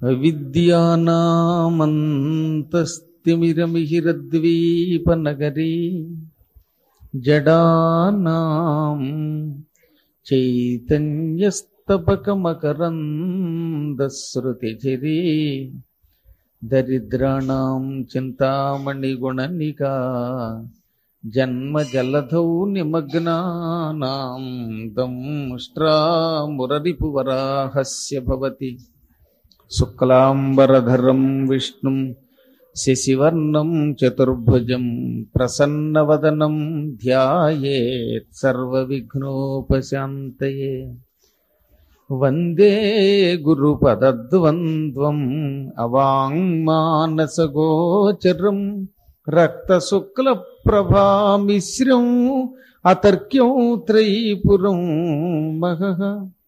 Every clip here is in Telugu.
విద్యానామంతస్తిమిరమిహిరద్వీపనగరీ జడానాం చైతన్యస్తపకమకరందశ్రుతిచిరీ దరిద్రాణం చింతామణిగుణనికా జన్మజలధౌ నిమగ్నానాం దంష్ట్రామురరిపువరాహస్య భవతి శుక్లాంబరధరం విష్ణుం శశివర్ణం చతుర్భుజం ప్రసన్నవదనం ధ్యాయేత్ సర్వవిఘ్నోపశాంతయే వందే గురుపదద్వంద్వం అవాంగ్మానసగోచరం రక్తశుక్లప్రభామిశ్రం అతర్క్యం త్రైపురం మహః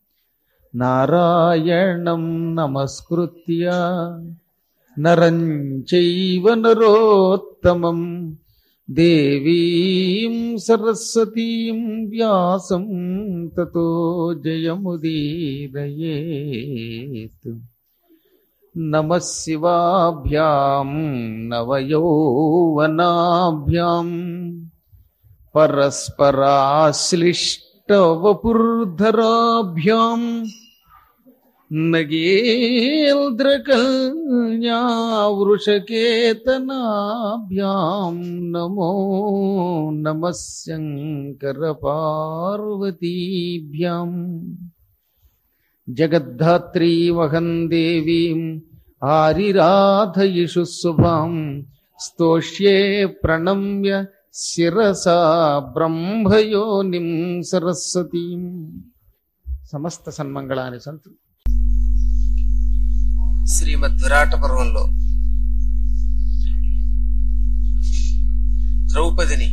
నారాయణం నమస్కృత్య నరం చైవ నరోత్తమం దేవీం సరస్వతీం వ్యాసం తతో జయముదీరయేత్ నమ శివాభ్యాం నవయౌవనాభ్యాం పరస్పరాశ్లిష్టవపుర్ధరాభ్యాం నగేంద్రకల్యావృషకేతనాభ్యాం నమో నమ శంకరపార్వతీభ్యాం జగద్ధాత్రీమహం దేవీం ఆరిరాధయిషు శుభాం స్తోష్యే ప్రణమ్య శిరసా బ్రహ్మయోనిం సరస్వతీం సమస్త సన్మంగళాని సంతు శ్రీమద్ విరాట పర్వంలో ద్రౌపదిని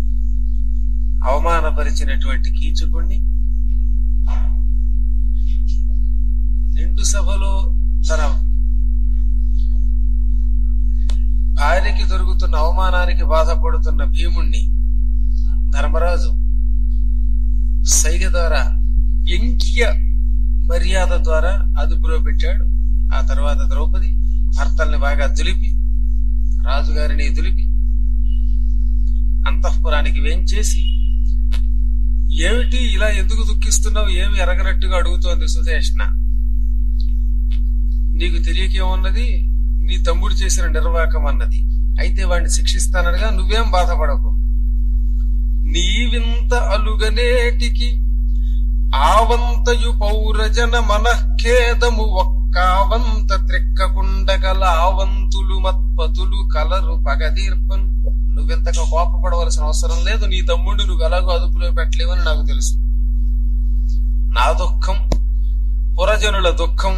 అవమానపరిచినటువంటి కీచకుణ్ణి నిండు సభలో తన భార్యకి దొరుకుతున్న అవమానానికి బాధపడుతున్న భీముణ్ణి ధర్మరాజు సైగ ద్వారా ఎంక్య మర్యాద ద్వారా అదుపులో పెట్టాడు ఆ తర్వాత ద్రౌపది భర్తల్ని బాగా దులిపి రాజుగారిని దులిపి అంతఃపురానికి వేంచేసి ఏమిటి ఇలా ఎందుకు దుఃఖిస్తున్నావు ఏమి ఎరగనట్టుగా అడుగుతోంది సుధేష్ణ నీకు తెలియకేమున్నది నీ తమ్ముడు చేసిన నిర్వాకం అన్నది అయితే వాడిని శిక్షిస్తాననగా నువ్వేం బాధపడకు నీవింత అలుగనేటికి ఆవంతయు పౌరజన మనఃఖేదము ఒక్కావంత త్రిక్కకుండగల ఆవంతులు మత్పతులు కలరు పగదీర్పన్ నువ్వింతగా కోపపడవలసిన అవసరం లేదు నీ తమ్ముడు నువ్వు ఎలాగో అదుపులో పెట్టలేవని నాకు తెలుసు నా దుఃఖం పురజనుల దుఃఖం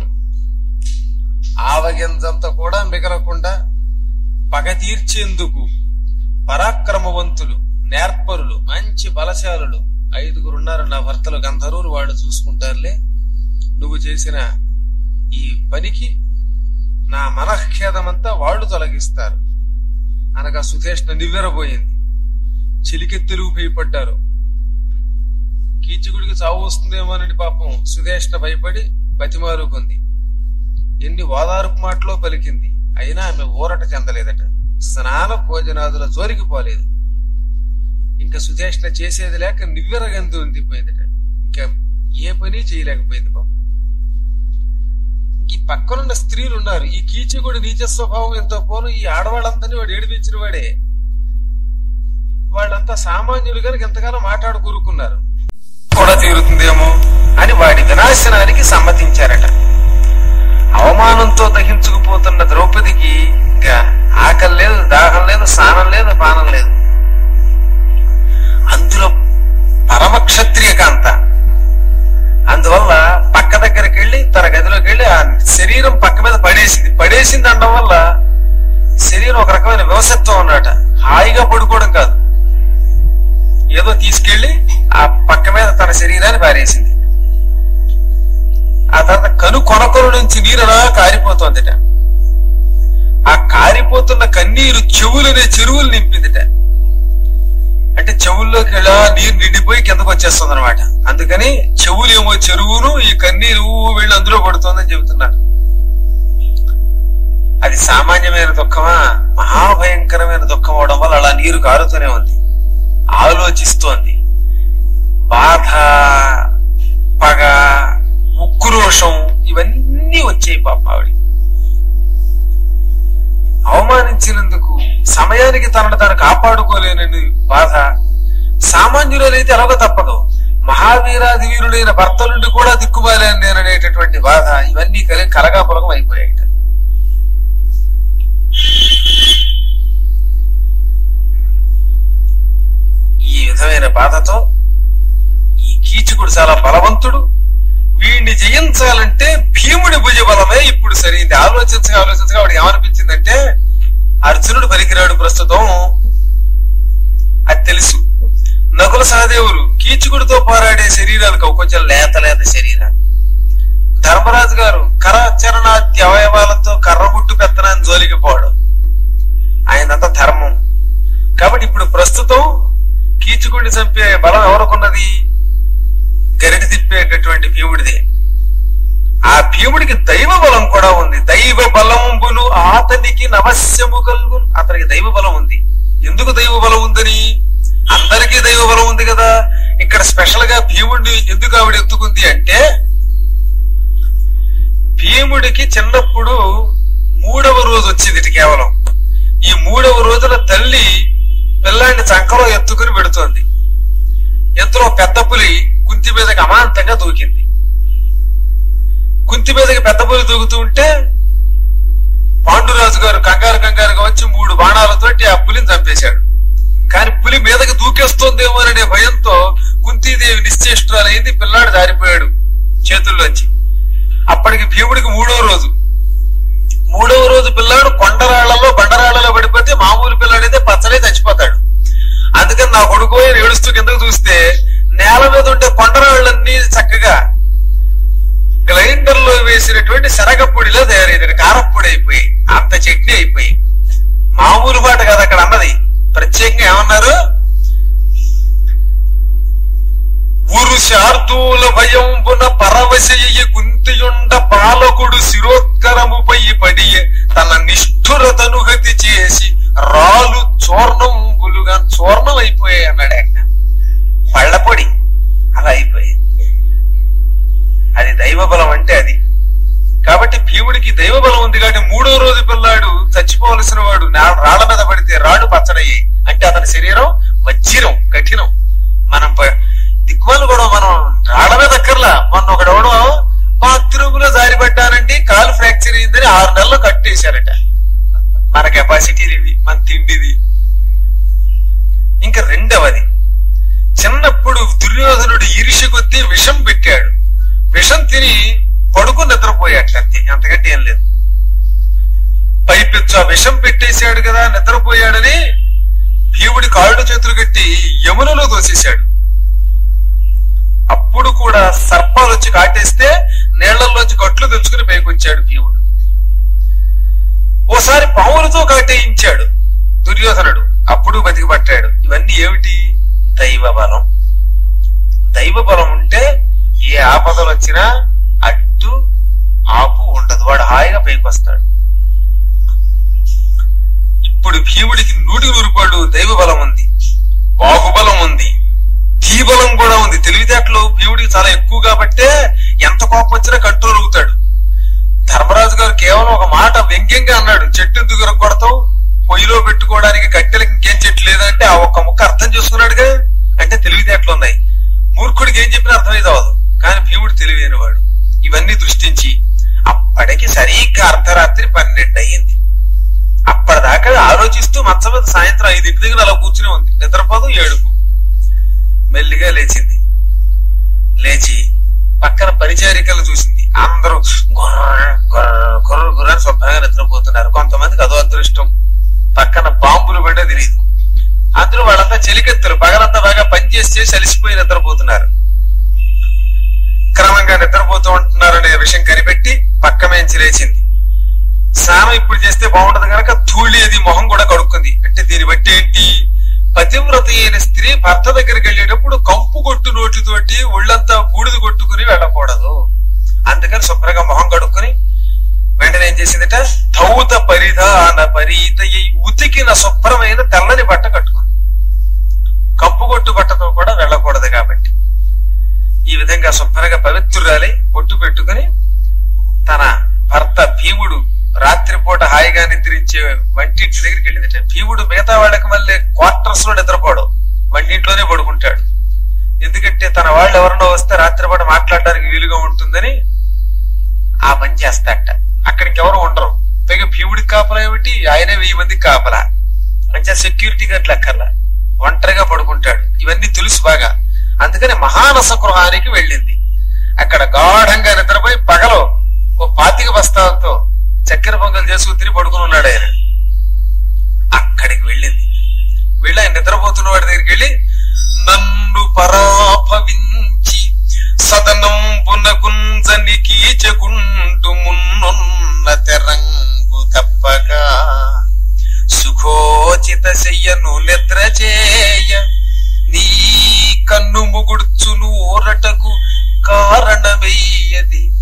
ఆవగింజంత కూడా మిగలకుండా పగ తీర్చేందుకు పరాక్రమవంతులు నేర్పరులు మంచి బలశాలులు ఐదుగురు ఉన్నారు నా భర్తలు గంధర్వులు వాళ్ళు చూసుకుంటారులే నువ్వు చేసిన ఈ పనికి నా మనఃఖేదమంతా వాళ్ళు తొలగిస్తారు అనగా సుధేష్ణ నివ్వెరబోయింది చిలికెత్తులు భయపడ్డారు కీచకుడికి చావు వస్తుందేమోనని పాపం సుధేష్ణ భయపడి బతిమారుకుంది ఎన్ని ఓదార్పు మాటలో పలికింది అయినా ఆమె ఊరట చెందలేదట స్నాన భోజనాదుల జోరికి పోలేదు ఇంకా సుధేష్ణ చేసేది లేక నివ్వెరగంది ఉండిపోయిందట ఇంకా ఏ పని చేయలేకపోయింది పాపం ఈ పక్కనున్న స్త్రీలు ఉన్నారు ఈ కీచకుడు నీచ స్వభావం ఎంతో పోను ఈ ఆడవాళ్ళందరినీ వాడు ఏడిపించిన వాడే వాళ్ళంతా సామాన్యులు కనుక ఎంతగానో మాట్లాడు కూరుకున్నారు కూడా తీరుతుందేమో అని వాడి వినాశనానికి సమ్మతించారట అవమానంతో దహించుకుపోతున్న ద్రౌపదికి ఇంకా ఆకలి లేదు దాహం లేదు స్నానం లేదు పానం లేదు అందులో పరమ క్షత్రియ కాంత అందువల్ల పక్క దగ్గరికి వెళ్ళి తన గదిలోకి వెళ్ళి ఆ శరీరం పక్క మీద పడేసింది పడేసింది అనడం వల్ల శరీరం ఒక రకమైన వ్యవసత్వం ఉన్నట హాయిగా పడుకోవడం కాదు ఏదో తీసుకెళ్లి ఆ పక్క మీద తన శరీరాన్ని పారేసింది ఆ తర్వాత కను కొనకొన నుంచి నీరు అలా కారిపోతోందిట ఆ కారిపోతున్న కన్నీరు చెవులనే చెరువులు నింపిందిట అంటే చెవుల్లోకి ఇలా నీరు నిండిపోయి కిందకు వచ్చేస్తుంది అనమాట అందుకని చెవులేమో చెరువును ఈ కన్నీరు వీళ్ళు అందులో పడుతోందని చెబుతున్నారు అది సామాన్యమైన దుఃఖమా మహాభయంకరమైన దుఃఖం అవడం వల్ల అలా నీరు కారుతూనే ఉంది ఆలోచిస్తోంది బాధ పగ ఉక్రోషం ఇవన్నీ వచ్చాయి పాప ఆవిడ అవమానించినందుకు సమయానికి తనను తాను కాపాడుకోలేనని బాధ సామాన్యులైతే ఎలాగో తప్పదు మహావీరాది వీరుడైన భర్త నుండి కూడా దిక్కుమాలేను నేననేటటువంటి బాధ ఇవన్నీ కలిగి కలగాపులగం అయిపోయాయి ఈ విధమైన బాధతో ఈ కీచకుడు చాలా బలవంతుడు వీడిని జయించాలంటే భీముడి భుజబలమే ఇప్పుడు సరైంది ఆలోచించగా ఆలోచించగా వాడికి ఏమనిపించిందంటే అర్జునుడు పలికిరాడు ప్రస్తుతం అది తెలుసు నకుల సహదేవులు కీచకుడితో పోరాడే శరీరాలు కావు, కొంచెం లేత లేత శరీరాలు ధర్మరాజు గారు కరచరణాద్య అవయవాలతో కర్రబుట్టు పెత్తనాన్ని జోలికి పోవడం ఆయనంత ధర్మం కాబట్టి ఇప్పుడు ప్రస్తుతం కీచుకుడిని చంపే బలం ఎవరికున్నది గరిటి తిప్పేటటువంటి భీముడిదే ఆ భీముడికి దైవ బలం కూడా ఉంది దైవ బలంబులు అతనికి నవశ్యము కలుగు అతనికి దైవ బలం ఉంది ఎందుకు దైవ బలం ఉందని అందరికీ దైవ బలం ఉంది కదా ఇక్కడ స్పెషల్ గా భీముడిని ఎందుకు ఆవిడ ఎత్తుకుంది అంటే భీముడికి చిన్నప్పుడు మూడవ రోజు వచ్చింది ఇటు కేవలం ఈ మూడవ రోజున తల్లి పిల్లాన్ని చంకలో ఎత్తుకుని పెడుతోంది ఎంతలో పెద్ద పులి కుంతి మీదకి అమాంతంగా దూకింది కుంతి మీదకి పెద్ద పులి దూకుతూ ఉంటే పాండురాజు గారు కంగారు కంగారుగా వచ్చి మూడు బాణాలతోటి ఆ పులిని చంపేశాడు కానీ పులి మీదకి దూకేస్తోందేమోననే భయంతో కుంతీదేవి నిశ్చేష్టురాలైంది పిల్లాడు జారిపోయాడు చేతుల్లోంచి అప్పటికి భీముడికి మూడో రోజు మూడవ రోజు పిల్లాడు కొండరాళ్లలో బండరాళ్లలో పడిపోతే మామూలు పిల్లాడైతే పచ్చడే చచ్చిపోతాడు అందుకని నా కొడుకు అని ఏడుస్తూ కిందకు చూస్తే నేల మీద ఉండే కొండరాళ్ళన్నీ చక్కగా గ్రైండర్ లో వేసినటువంటి శనగపొడిలో తయారైంది కారప్పొడి అయిపోయి అంత చట్నీ అయిపోయి మామూలు మాట కాదు అక్కడ అన్నది ప్రత్యేకంగా ఏమన్నారు ఊరు శార్దూల భయంబున పరవశయ్యి కుంతియుండ పాలకుడు శిరోత్కరముపై పడి తన నిష్ఠురతను గతి చేసి రాలు చూర్ణంబులుగా చూర్ణం అయిపోయాయి అన్నాడు ఆయన పళ్ళపొడి అలా అయిపోయాయి అది దైవ బలం అంటే అది కాబట్టి భీముడికి దైవ బలం ఉంది కాబట్టి మూడో రోజు పిల్లాడు చచ్చిపోవలసిన వాడు నా- రాళ్ల మీద పడితే రాళ్ళు పచ్చడయ్యాయి అంటే అతని శరీరం వజ్రం కఠినం మనం ప- దిక్కుమాలు కూడా మనం రాళ్ల మీద అక్కర్లా మొన్న ఒకడెవడో బాత్రూమ్ లో జారి పడ్డానంటే కాలు ఫ్రాక్చర్ అయిందని ఆరు నెలలు కట్టేశారట మన కెపాసిటీలు ఇవి మన తిండిది ఇంకా రెండవది చిన్నప్పుడు దుర్యోధనుడు ఈర్ష్య కొద్దీ విషం పెట్టాడు విషం తిని పడుకుని నిద్రపోయాడు అంతే అంతకంటే ఏం లేదు పైపెచ్చు ఆ విషం పెట్టేశాడు కదా నిద్రపోయాడని భీముడి కాళ్ళు చేతులు కట్టి యమునలో దోసేశాడు అప్పుడు కూడా సర్పాలు వచ్చి కాటేస్తే నీళ్లలోంచి కట్లు తెచ్చుకుని పైకొచ్చాడు భీముడు ఓసారి పావులతో కాటేయించాడు దుర్యోధనుడు అప్పుడు బతికి పట్టాడు ఇవన్నీ ఏమిటి దైవ బలం దైవ బలం ఉంటే ఏ ఆపదలు వచ్చినా అడ్డు ఆపు ఉండదు వాడు హాయిగా పైకి వస్తాడు ఇప్పుడు భీముడికి నూటికి నూరుపాడు దైవ బలం ఉంది బాహుబలం ఉంది ధీబలం కూడా ఉంది తెలివితేటలు భీముడికి చాలా ఎక్కువ కాబట్టే ఎంత కోపం వచ్చినా కంట్రోల్ అవుతాడు ధర్మరాజు గారు కేవలం ఒక మాట వ్యంగ్యంగా అన్నాడు చెట్టు ఎందుకు కొడతావు పొయ్యిలో పెట్టుకోవడానికి కట్టెలకు ఇంకేం చెట్టు లేదంటే ఆ ఒక్క ముక్క అర్థం చేసుకున్నాడుగా అంటే తెలివితేటలు ఉన్నాయి మూర్ఖుడికి ఏం చెప్పినా అర్థమైతే అవ్వదు కానీ భీముడు తెలివైన వాడు ఇవన్నీ దృష్టించి అప్పటికి సరిగ్గా అర్ధరాత్రి పన్నెండు అయ్యింది అప్పటిదాకా ఆలోచిస్తూ మంచం మీద సాయంత్రం ఐదింటి దగ్గర అలా కూర్చుని ఉంది నిద్రపోదు ఏడుపు మెల్లిగా లేచింది లేచి పక్కన పరిచారికలు చూసింది అందరూ గుర్ర గుర్ర గుర్ర గుర్ర అని శుభ్రంగా నిద్రపోతున్నారు కొంతమందికి అదో అదృష్టం పక్కన బాంబులు పడ్డా తెలియదు అందులో వాళ్ళంతా చెలికెత్తులు పగలంతా బాగా పనిచేసి చేసి అలిసిపోయి నిద్రపోతున్నారు క్రమంగా నిద్రపోతూ ఉంటున్నారనే విషయం కనిపెట్టి పక్క మేంచి లేచింది స్నానం ఇప్పుడు చేస్తే బాగుండదు కనుక ధూళి అది మొహం కూడా కడుక్కుంది అంటే దీన్ని బట్టి ఏంటి పతివ్రత అయిన స్త్రీ భర్త దగ్గరికి వెళ్ళేటప్పుడు కంపు కొట్టు నోటితోటి ఒళ్ళంతా బూడిద కొట్టుకుని వెళ్ళకూడదు అందుకని శుభ్రంగా మొహం కడుక్కుని వెంటనే ఏం చేసిందట ధౌత పరిధాన పరీతయ్యి ఉతికిన శుభ్రమైన తెల్లని బట్ట కట్టుకుంది కప్పుగొట్టు బట్టతో కూడా వెళ్ళకూడదు కాబట్టి ఈ విధంగా శుభ్రంగా పవిత్రురాలి బొట్టు పెట్టుకుని తన భర్త భీముడు రాత్రిపూట హాయిగా నిద్రించే వంటింటి దగ్గరికి వెళ్ళిందట భీముడు మిగతా వాళ్ళకి మళ్ళీ క్వార్టర్స్ లో నిద్రపోవడం వంటింట్లోనే పడుకుంటాడు ఎందుకంటే తన వాళ్ళు ఎవరినో వస్తే రాత్రిపూట మాట్లాడడానికి వీలుగా ఉంటుందని ఆ పని చేస్తాట అక్కడికి ఎవరు ఉండరు పైగా భీముడికి కాపలా ఏమిటి ఆయనే వెయ్యి మందికి కాపలా మంచిగా సెక్యూరిటీ గట్ల అక్కర్లా ఒంటరిగా పడుకుంటాడు ఇవన్నీ తెలుసు బాగా అందుకని మహానస గృహానికి వెళ్ళింది అక్కడ గాఢంగా నిద్రపోయి పగలో ఓ పాతిక బస్తాలతో చక్కెర పొంగల్ చేసుకుని తిని పడుకుని ఉన్నాడు ఆయన అక్కడికి వెళ్ళింది వెళ్ళి ఆయన నిద్రపోతున్న వాడి దగ్గరికి వెళ్ళి నన్ను పరాభవించి సదనం పునగుంజని కీచకుంటు మున్నున్న తెరంగు తప్పగా సుఖోచిత శయ్యను నిద్ర చేయ నీ కన్ను ముగుడ్చును ఊరటకు కారణమయ్యది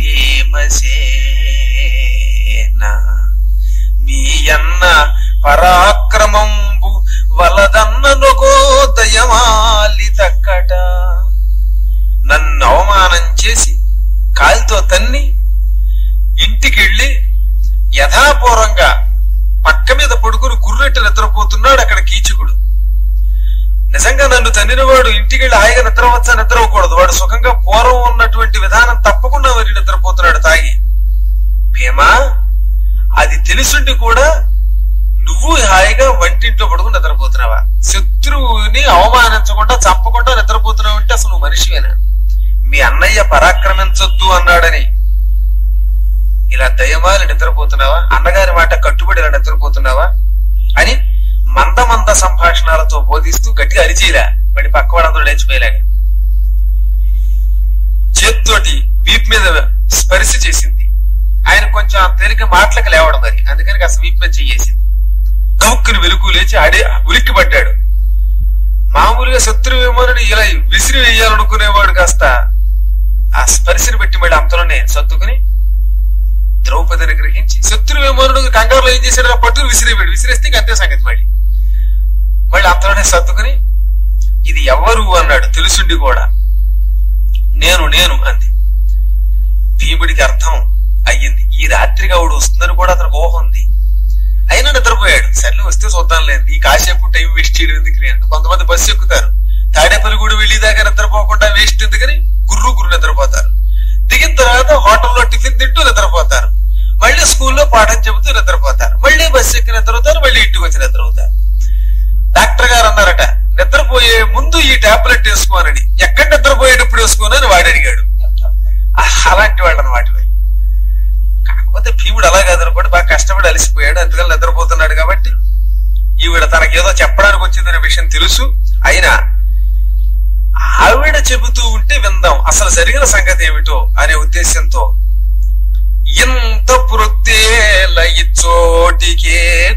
భీమసేన మీ అన్న పరాక్రమంబు వలదన్ననుకో దయమాలి తక్కట నన్ను అవమానం చేసి కాలితో తన్ని ఇంటికెళ్ళి యథాపూర్వంగా పక్క మీద పడుకుని గుర్రెట్టు నిద్రపోతున్నాడు అక్కడ కీచకుడు నిజంగా నన్ను తన్నినవాడు ఇంటికెళ్ళి హాయిగా నిద్రవచ్చా నిద్రవ్వకూడదు వాడు సుఖంగా పూర్వం ఉన్నటువంటి విధానం తప్పకుండా మరి నిద్రపోతున్నాడు తాగి భీమా అది తెలుసుండి కూడా నువ్వు హాయిగా వంటింట్లో పడుకుని నిద్రపోతున్నావా శత్రువుని అవమానించకుండా చంపకుండా నిద్రపోతున్నావు అంటే అసలు నువ్వు మనిషివేనా మీ అన్నయ్య పరాక్రమించొద్దు అన్నాడని ఇలా దయమాలి నిద్రపోతున్నావా అన్నగారి మాట కట్టుబడి ఇలా నిద్రపోతున్నావా అని మంద మంద సంభాషణలతో బోధిస్తూ గట్టిగా అరిచేలా వాడి పక్క వాళ్ళందరూ లేచిపోయేలాగా చేత్తోటి వీపు మీద స్పర్శ చేసింది ఆయన కొంచెం ఆ తేలిక మాటలకు లేవడం మరి అందుకని కాస్త వీపు మీద చెయ్యేసింది గౌక్కుని వెలుగు లేచి ఆడే ఉలిక్కి పడ్డాడు మామూలుగా శత్రు విమానుని ఇలా విసిరి వేయాలనుకునేవాడు కాస్త ఆ స్పర్శని పెట్టి మళ్ళీ అంతలోనే సర్దుకుని ద్రౌపదిని గ్రహించి శత్రు విమానుడు కంగారులో ఏం చేశాడు ఆ పట్టుకు విసిరేవాడు విసిరేస్తే ఇంక అంతే సంగతి మళ్ళీ మళ్ళీ అంతలోనే సర్దుకుని ఇది ఎవరు అన్నాడు తెలుసుండి కూడా నేను నేను అంది భీముడికి అర్థం అయ్యింది ఈ రాత్రిగా ఆవిడ వస్తుందని కూడా అతనికి ఊహ ఉంది అయినా నిద్రపోయాడు సర్లే వస్తే చూద్దాం లేదు ఈ కాసేపు టైం వేస్ట్ చేయడం ఎందుకని అంటే కొంతమంది బస్సు ఎక్కుతారు తాడేపల్లి కూడా వెళ్ళేదాకా నిద్రపోకుండా వేస్ట్ ఎందుకని గుర్రు గుర్రు నిద్రపోతారు దిగిన తర్వాత హోటల్లో టిఫిన్ తింటూ నిద్రపోతారు మళ్ళీ స్కూల్లో పాఠం చెబుతూ నిద్రపోతారు మళ్ళీ బస్సు ఎక్కి నిద్రపోతారు మళ్ళీ ఇంటికి వచ్చి నిద్రపోతారు డాక్టర్ గారు అన్నారట నిద్రపోయే ముందు ఈ టాబ్లెట్ వేసుకోనని ఎక్కడ నిద్రపోయేటప్పుడు వేసుకోనని వాడు అడిగాడు అలాంటి వాడు అనమాట కాకపోతే భీముడు అలా కాదనుకోండి బాగా కష్టపడి అలసిపోయాడు అందుకని నిద్రపోతున్నాడు కాబట్టి ఈవిడ తనకేదో చెప్పడానికి వచ్చిందనే విషయం తెలుసు అయినా ఆవిడ చెబుతూ ఉంటే విందాం అసలు జరిగిన సంగతి ఏమిటో అనే ఉద్దేశంతో ఇంత పురుత్తేల ఇచ్చోటికే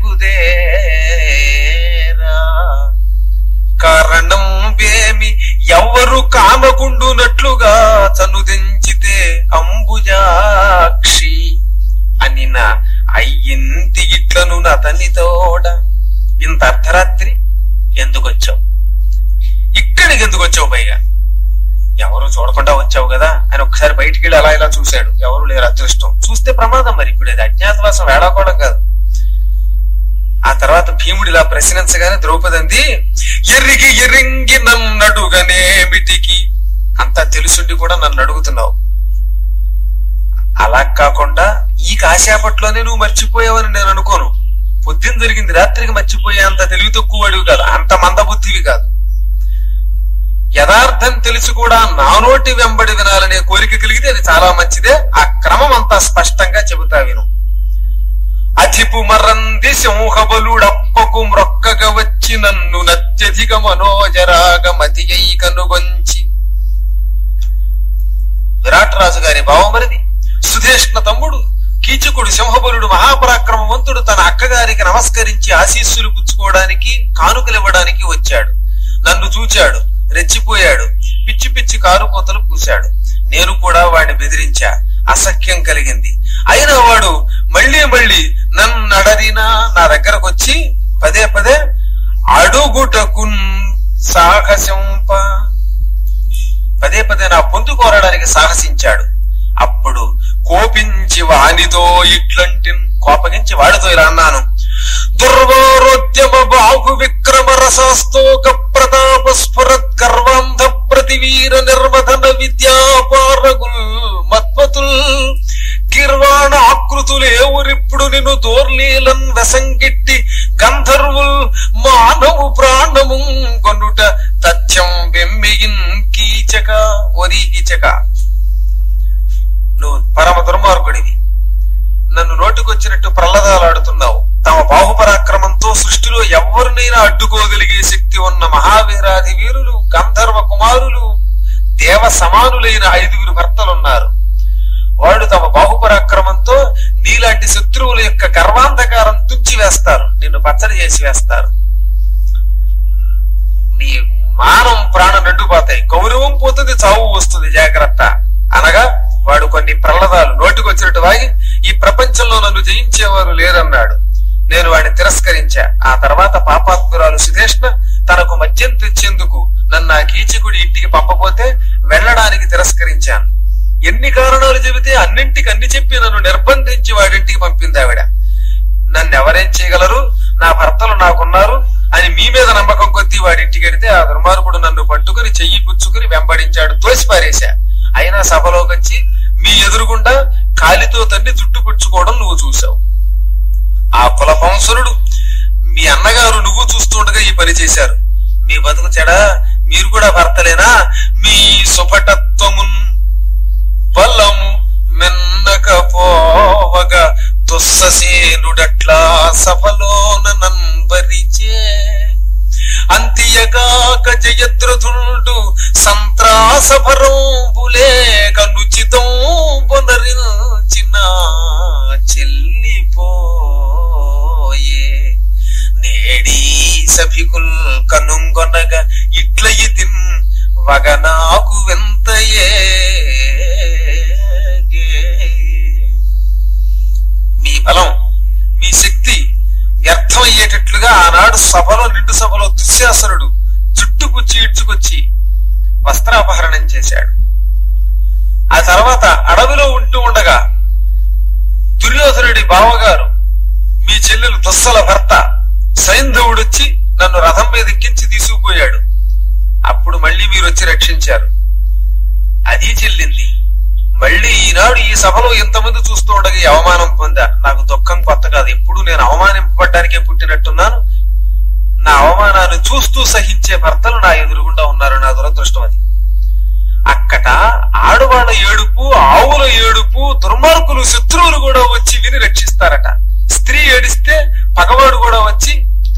గుదేరా కారణం వేమి ఎవ్వరు కామకుండునట్లుగా చనుదించితే అంబుజాక్షి అని నా అయ్యింటి ఇట్లను అతని తోడ ఇంత అర్ధరాత్రి ఎందుకు వచ్చావు ఇక్కడికి ఎందుకు వచ్చావు పైగా ఎవరు చూడకుండా వచ్చావు కదా అని ఒకసారి బయటికి వెళ్ళి అలా ఇలా చూశాడు ఎవరు లేరు అదృష్టం చూస్తే ప్రమాదం మరి ఇప్పుడు అది అజ్ఞాతవాసం వేళాకోవడం కాదు ఆ తర్వాత భీముడు ఇలా ప్రశ్నించగానే ద్రౌపది అంది ఎర్రికి ఎరింగి నన్నడుగనేమిటికి అంతా తెలుసుండి కూడా నన్ను అడుగుతున్నావు అలా కాకుండా ఈ కాసేపట్లోనే నువ్వు మర్చిపోయావని నేను అనుకోను పొద్దున్న జరిగింది రాత్రికి మర్చిపోయే అంత తెలివి తక్కువ అడివి కాదు అంత మందబుద్ధివి కాదు యథార్థం తెలిసి కూడా నా నోటి వెంబడి వినాలనే కోరిక కలిగితే అది చాలా మంచిదే ఆ క్రమం అంతా స్పష్టంగా చెబుతా విను అధిపు మరంది సింహబలుడప్పకు మ్రొక్కగా వచ్చి నన్ను నత్యధిక మనోజరాగమతి కనుగొంచి విరాట్ రాజు గారి భావమరిది సుధేష్ణ తమ్ముడు కీచకుడు సింహబలుడు మహాపరాక్రమవంతుడు తన అక్కగారికి నమస్కరించి ఆశీస్సులు పుచ్చుకోవడానికి కానుకలివ్వడానికి వచ్చాడు నన్ను చూచాడు రెచ్చిపోయాడు పిచ్చి పిచ్చి కారుకోతలు పూశాడు నేను కూడా వాడిని బెదిరించా అసఖ్యం కలిగింది అయినా వాడు మళ్ళీ నా దగ్గరకు వచ్చి పదే పదే అడుగుటకున్ సాహసింప పదే పదే నా పొందు కోరడానికి సాహసించాడు అప్పుడు కోపించి వానితో ఇట్లాంటి కోపగించి వాడితో ఇలా అన్నాను దుర్వారోద్యమ బాహు విక్రమ రసాస్తోక ప్రతాప స్ఫురత్ గర్వాంధ ప్రతివీర నిర్వధన విద్యాపారగుల్ మత్పతుల్ గిర్వాణ ఆకృతులేవురిప్పుడు నిన్ను దోర్లీలన్ వెసంగిట్టి గంధర్వుల్ మానవు ప్రాణము కొనుట తథ్యం వెమ్మియిన్ కీచక ఒరి కీచక నువ్వు పరమ దుర్మార్గుడివి నన్ను నోటికొచ్చినట్టు ప్రహ్లాదాలాడుతున్నావు తమ బాహుపరాక్రమంతో సృష్టిలో ఎవరినైనా అడ్డుకోగలిగే శక్తి ఉన్న మహావీరాది వీరులు గంధర్వ కుమారులు దేవ సమానులైన ఐదుగురు భర్తలున్నారు వాళ్ళు తమ బాహుపరాక్రమంతో నీలాంటి శత్రువుల యొక్క గర్వాంధకారం తుంచి వేస్తారు నిన్ను పచ్చడి చేసి వేస్తారు నీ మానం ప్రాణం రెండు పోతాయి గౌరవం పోతుంది చావు వస్తుంది జాగ్రత్త అనగా వాడు కొన్ని ప్రహ్లదాలు నోటికొచ్చినట్టు వాగి ఈ ప్రపంచంలో నన్ను జయించేవారు లేరన్నాడు నేను వాడిని తిరస్కరించా ఆ తర్వాత పాపాత్మురాలు సుధేష్ణ తనకు మద్యం తెచ్చేందుకు నన్ను ఆ కీచకుడి ఇంటికి పంపపోతే వెళ్ళడానికి తిరస్కరించాను ఎన్ని కారణాలు చెబితే అన్నింటికి అన్ని చెప్పి నన్ను నిర్బంధించి వాడింటికి పంపింది ఆవిడ నన్ను ఎవరేం చేయగలరు నా భర్తలు నాకున్నారు అని మీ మీద నమ్మకం కొద్దీ వాడింటికి వెడితే ఆ దుర్మార్గుడు నన్ను పట్టుకుని చెయ్యి పుచ్చుకుని వెంబడించాడు తోసి పారేశా అయినా సభలోకి వచ్చి మీ ఎదురుగుండా కాలితో తన్ని జుట్టు పుచ్చుకోవడం నువ్వు చూసావు ఆ కులపంసురుడు మీ అన్నగారు నువ్వు చూస్తుండగా ఈ పని చేశారు మీ బతుకు చెడా మీరు కూడా భర్తలేనా మీ సుపటత్వమున్ బలము మెన్నకపోవగా దుస్ససేనుడట్లా సభలోన నంబరిచే అంతియగాక జయద్రథుండు సంత్రాసభరంబులేక నుచితం పునరించిన చెల్లిపోయే నేడీ సభికుల్ కనుంగొనగా ఇట్ల ఇతిన్ వగ నాకు వెంతయే మీ బలం మీ శక్తి వ్యర్థమయ్యేటట్లుగా ఆనాడు సభలో నిండు సభలో దుశ్శాసనుడు జుట్టు పుచ్చి ఇడ్చుకొచ్చి వస్త్రాపహరణం చేశాడు ఆ తర్వాత అడవిలో ఉంటూ ఉండగా దుర్యోధనుడి బావగారు మీ చెల్లెలు దుస్సల భర్త సైంధవుడొచ్చి నన్ను రథం మీద ఎక్కించి తీసుకుపోయాడు అప్పుడు మళ్ళీ మీరు వచ్చి రక్షించారు అది చెల్లింది మళ్ళీ ఈనాడు ఈ సభలో ఎంతమంది చూస్తూ ఉండగా ఈ అవమానం పొందా నాకు దుఃఖం కొత్త కాదు ఎప్పుడు నేను అవమానింపబడ్డానికే పుట్టినట్టున్నాను నా అవమానాన్ని చూస్తూ సహించే భర్తలు నా ఎదురుగుండా ఉన్నారు నా దురదృష్టం అది అక్కట ఆడవాళ్ళ ఏడుపు ఆవుల ఏడుపు దుర్మార్గులు శత్రువులు కూడా వచ్చి విని రక్షిస్తారట స్త్రీ ఏడిస్తే పగవాడు కూడా వచ్చి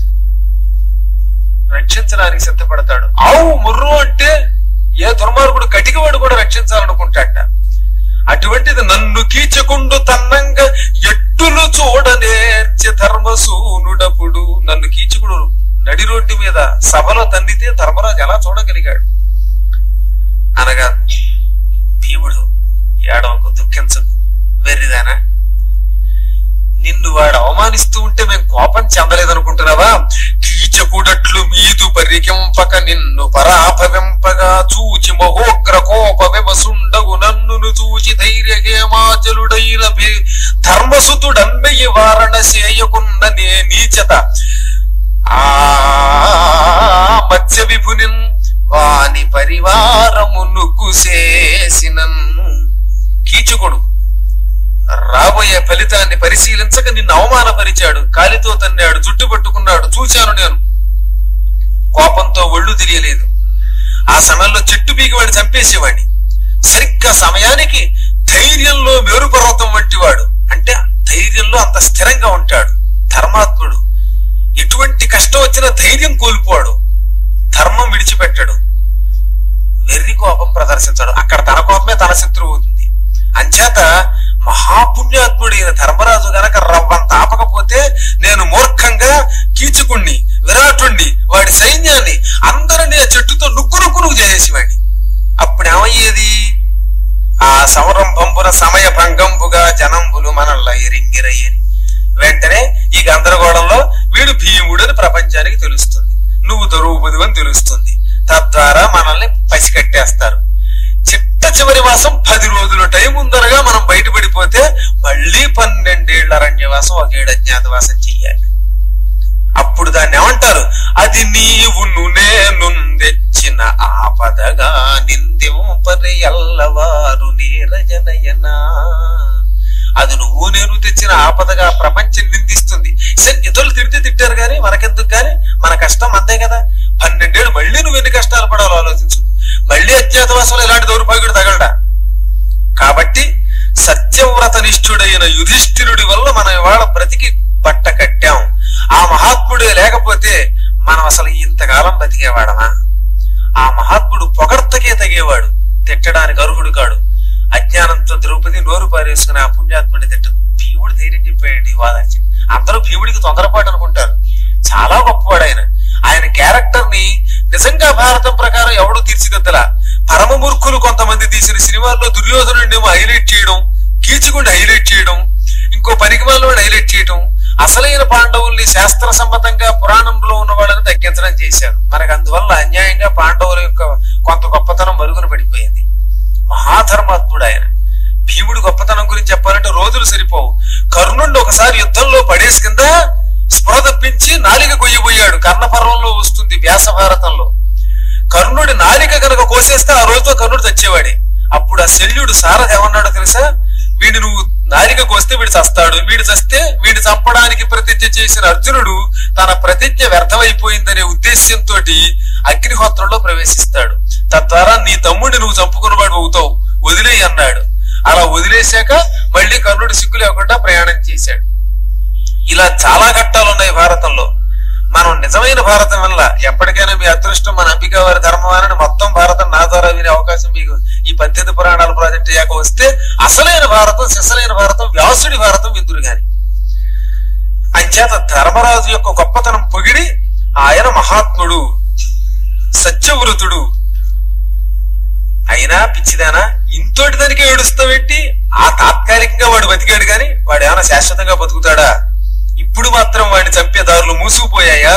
రక్షించడానికి సిద్ధపడతాడు ఆవు ముర్రు అంటే ఏ దుర్మార్గుడు కటికవాడు కూడా రక్షించాలనుకుంటాట అటువంటిది నన్ను కీచకుండు తన్నంగా ఎట్టులు చూడనేర్చె ధర్మసూనుడపుడు నన్ను కీచకుడు నడి రోడ్డు మీద సభలో తన్నితే ధర్మరాజు ఎలా చూడగలిగాడు అనగా భీముడు ఏడవకు దుఃఖించకు వెర్రిదానా నిన్ను వాడు అవమానిస్తూ ఉంటే మేము కోపం చెందలేదనుకుంటున్నావా కీచకుడట్లు మీదు పరికింపక నిన్ను పరాభవింపగా చూచి మహోగ్ర కోప వివసుండగు నన్నును చూచి ధైర్యగేమాచలుడైన భీ- ధర్మసుతుడంబెయి వారణ చేయకున్న నే నీచత ఆ మత్స్య విభునిన్ వాని పరివారమును కుసేసినన్ కీచకుడు రాబోయే ఫలితాన్ని పరిశీలించక నిన్ను అవమానపరిచాడు కాలితో తన్నాడు జుట్టు పట్టుకున్నాడు చూశాను నేను కోపంతో ఒళ్ళు తెలియలేదు ఆ సమయంలో చెట్టు బీగి వాడిని చంపేసేవాడిని సరిగ్గా సమయానికి ధైర్యంలో మేరుపర్వతం వంటి వాడు అంటే ధైర్యంలో అంత స్థిరంగా ఉంటాడు ధర్మాత్ముడు ఎటువంటి కష్టం వచ్చినా ధైర్యం కోల్పోడు ధర్మం విడిచిపెట్టడు వెర్రి కోపం ప్రదర్శించడు అక్కడ తన కోపమే తన శత్రువు అవుతుంది అంచేత మహాపుణ్యాత్ముడైన ధర్మరాజు గనక రవ్వంత ఆపకపోతే నేను మూర్ఖంగా కీచుకుణ్ణి విరాటుణ్ణి వాడి సైన్యాన్ని అందరినీ ఆ చెట్టుతో నుక్కు నుక్కు నువ్వు చేసేసేవాడిని అప్పుడు ఏమయ్యేది ఆ సంరంభంబున సమయ భంగంబుగా జనంబులు మనల్లా ఎరింగిరయ్యని వెంటనే ఈ గందరగోళంలో వీడు భీముడు అని ప్రపంచానికి తెలుస్తుంది నువ్వు దొరుకుపది అని తెలుస్తుంది తద్వారా మనల్ని పసికట్టేస్తారు చిట్ట చివరి మాసం పది రోజుల టైం ఉందనగా మనం బయటపడిపోతే మళ్ళీ పన్నెండేళ్ల అరణ్యవాసం ఒక ఏడు అజ్ఞాతవాసం చెయ్యాలి అప్పుడు దాన్ని ఏమంటారు అది నీవు నేను తెచ్చిన ఆపదగా నిందింపరి ఎల్లవారు నీరజనయనా అది నువ్వు నేను తెచ్చిన ఆపదగా ప్రపంచం నిందిస్తుంది సరే ఇతరులు తిడితే తిట్టారు కానీ మనకెందుకు కానీ మన కష్టం అంతే కదా పన్నెండేళ్ళు మళ్ళీ నువ్వు ఎన్ని కష్టాలు పడాలో ఆలోచించు మళ్ళీ అజ్ఞాతవాసంలో ఇలాంటి దౌర్భాగ్యుడు తగలడా కాబట్టి సత్యవ్రత నిష్ఠుడైన యుధిష్ఠిరుడి వల్ల మనం ఇవాళ బ్రతికి పట్ట కట్టాం ఆ మహాత్ముడే లేకపోతే మనం అసలు ఇంతకాలం బతికేవాడమా ఆ మహాత్ముడు పొగడ్తకే తగేవాడు తిట్టడానికి అర్హుడు కాడు అజ్ఞానంతో ద్రౌపది నోరు పారేసుకుని ఆ పుణ్యాత్ముడిని తిట్టదు భీముడు ధైర్యం చెప్పాడు వాదాచి అందరూ భీముడికి తొందరపాటు అనుకుంటారు చాలా గొప్పవాడు ఆయన ఆయన క్యారెక్టర్ ని నిజంగా భారతం ప్రకారం ఎవడు తీర్చిదిద్దలా పరమ మూర్ఖులు కొంతమంది తీసిన సినిమాల్లో దుర్యోధనుడినేమో హైలైట్ చేయడం కీచుకుని హైలైట్ చేయడం ఇంకో పనికి వాళ్ళని హైలైట్ చేయడం అసలైన పాండవుల్ని శాస్త్ర సమ్మతంగా పురాణంలో ఉన్న వాళ్ళని తగ్గించడం చేశారు మనకు అందువల్ల అన్యాయంగా పాండవుల యొక్క కొంత గొప్పతనం మరుగున పడిపోయింది మహాధర్మాత్ముడు ఆయన భీముడు గొప్పతనం గురించి చెప్పాలంటే రోజులు సరిపోవు కర్ణుండి ఒకసారి యుద్ధంలో పడేసి కింద స్పృహ తప్పించి నాలిక కొయ్యబోయాడు కర్ణపర్వంలో వస్తుంది వ్యాస భారతంలో కర్ణుడి నాలిక గనక కోసేస్తే ఆ రోజుతో కర్ణుడు చచ్చేవాడే అప్పుడు ఆ శల్యుడు సారథి ఏమన్నాడో తెలుసా వీడిని నువ్వు నాలిక కోస్తే వీడు చస్తాడు వీడు చస్తే వీడిని చంపడానికి ప్రతిజ్ఞ చేసిన అర్జునుడు తన ప్రతిజ్ఞ వ్యర్థమైపోయిందనే ఉద్దేశ్యంతో అగ్నిహోత్రంలో ప్రవేశిస్తాడు తద్వారా నీ తమ్ముడిని నువ్వు చంపుకున్నవాడు అవుతావు వదిలేయి అన్నాడు అలా వదిలేశాక మళ్ళీ కర్ణుడు సిగ్గు లేకుండా ప్రయాణం చేశాడు ఇలా చాలా ఘట్టాలు ఉన్నాయి భారతంలో మనం నిజమైన భారతం వల్ల ఎప్పటికైనా మీ అదృష్టం మన అంబిక వారి ధర్మవారిని మొత్తం భారతం నా ద్వారా వినే అవకాశం మీకు ఈ పద్దెనిమిది పురాణాల ప్రాజెక్ట్ అయ్యాక వస్తే అసలైన భారతం సిసలైన భారతం వ్యాసుడి భారతం విందురు గాని అంచేత ధర్మరాజు యొక్క గొప్పతనం పొగిడి ఆయన మహాత్ముడు సత్యవృతుడు అయినా పిచ్చిదానా ఇంతోటి దానికి ఏడుస్తావేంటి ఆ తాత్కాలికంగా వాడు బతికాడు గాని వాడు ఏమైనా శాశ్వతంగా బతుకుతాడా ఇప్పుడు మాత్రం వాడిని చంపే దారులు మూసుకుపోయాయా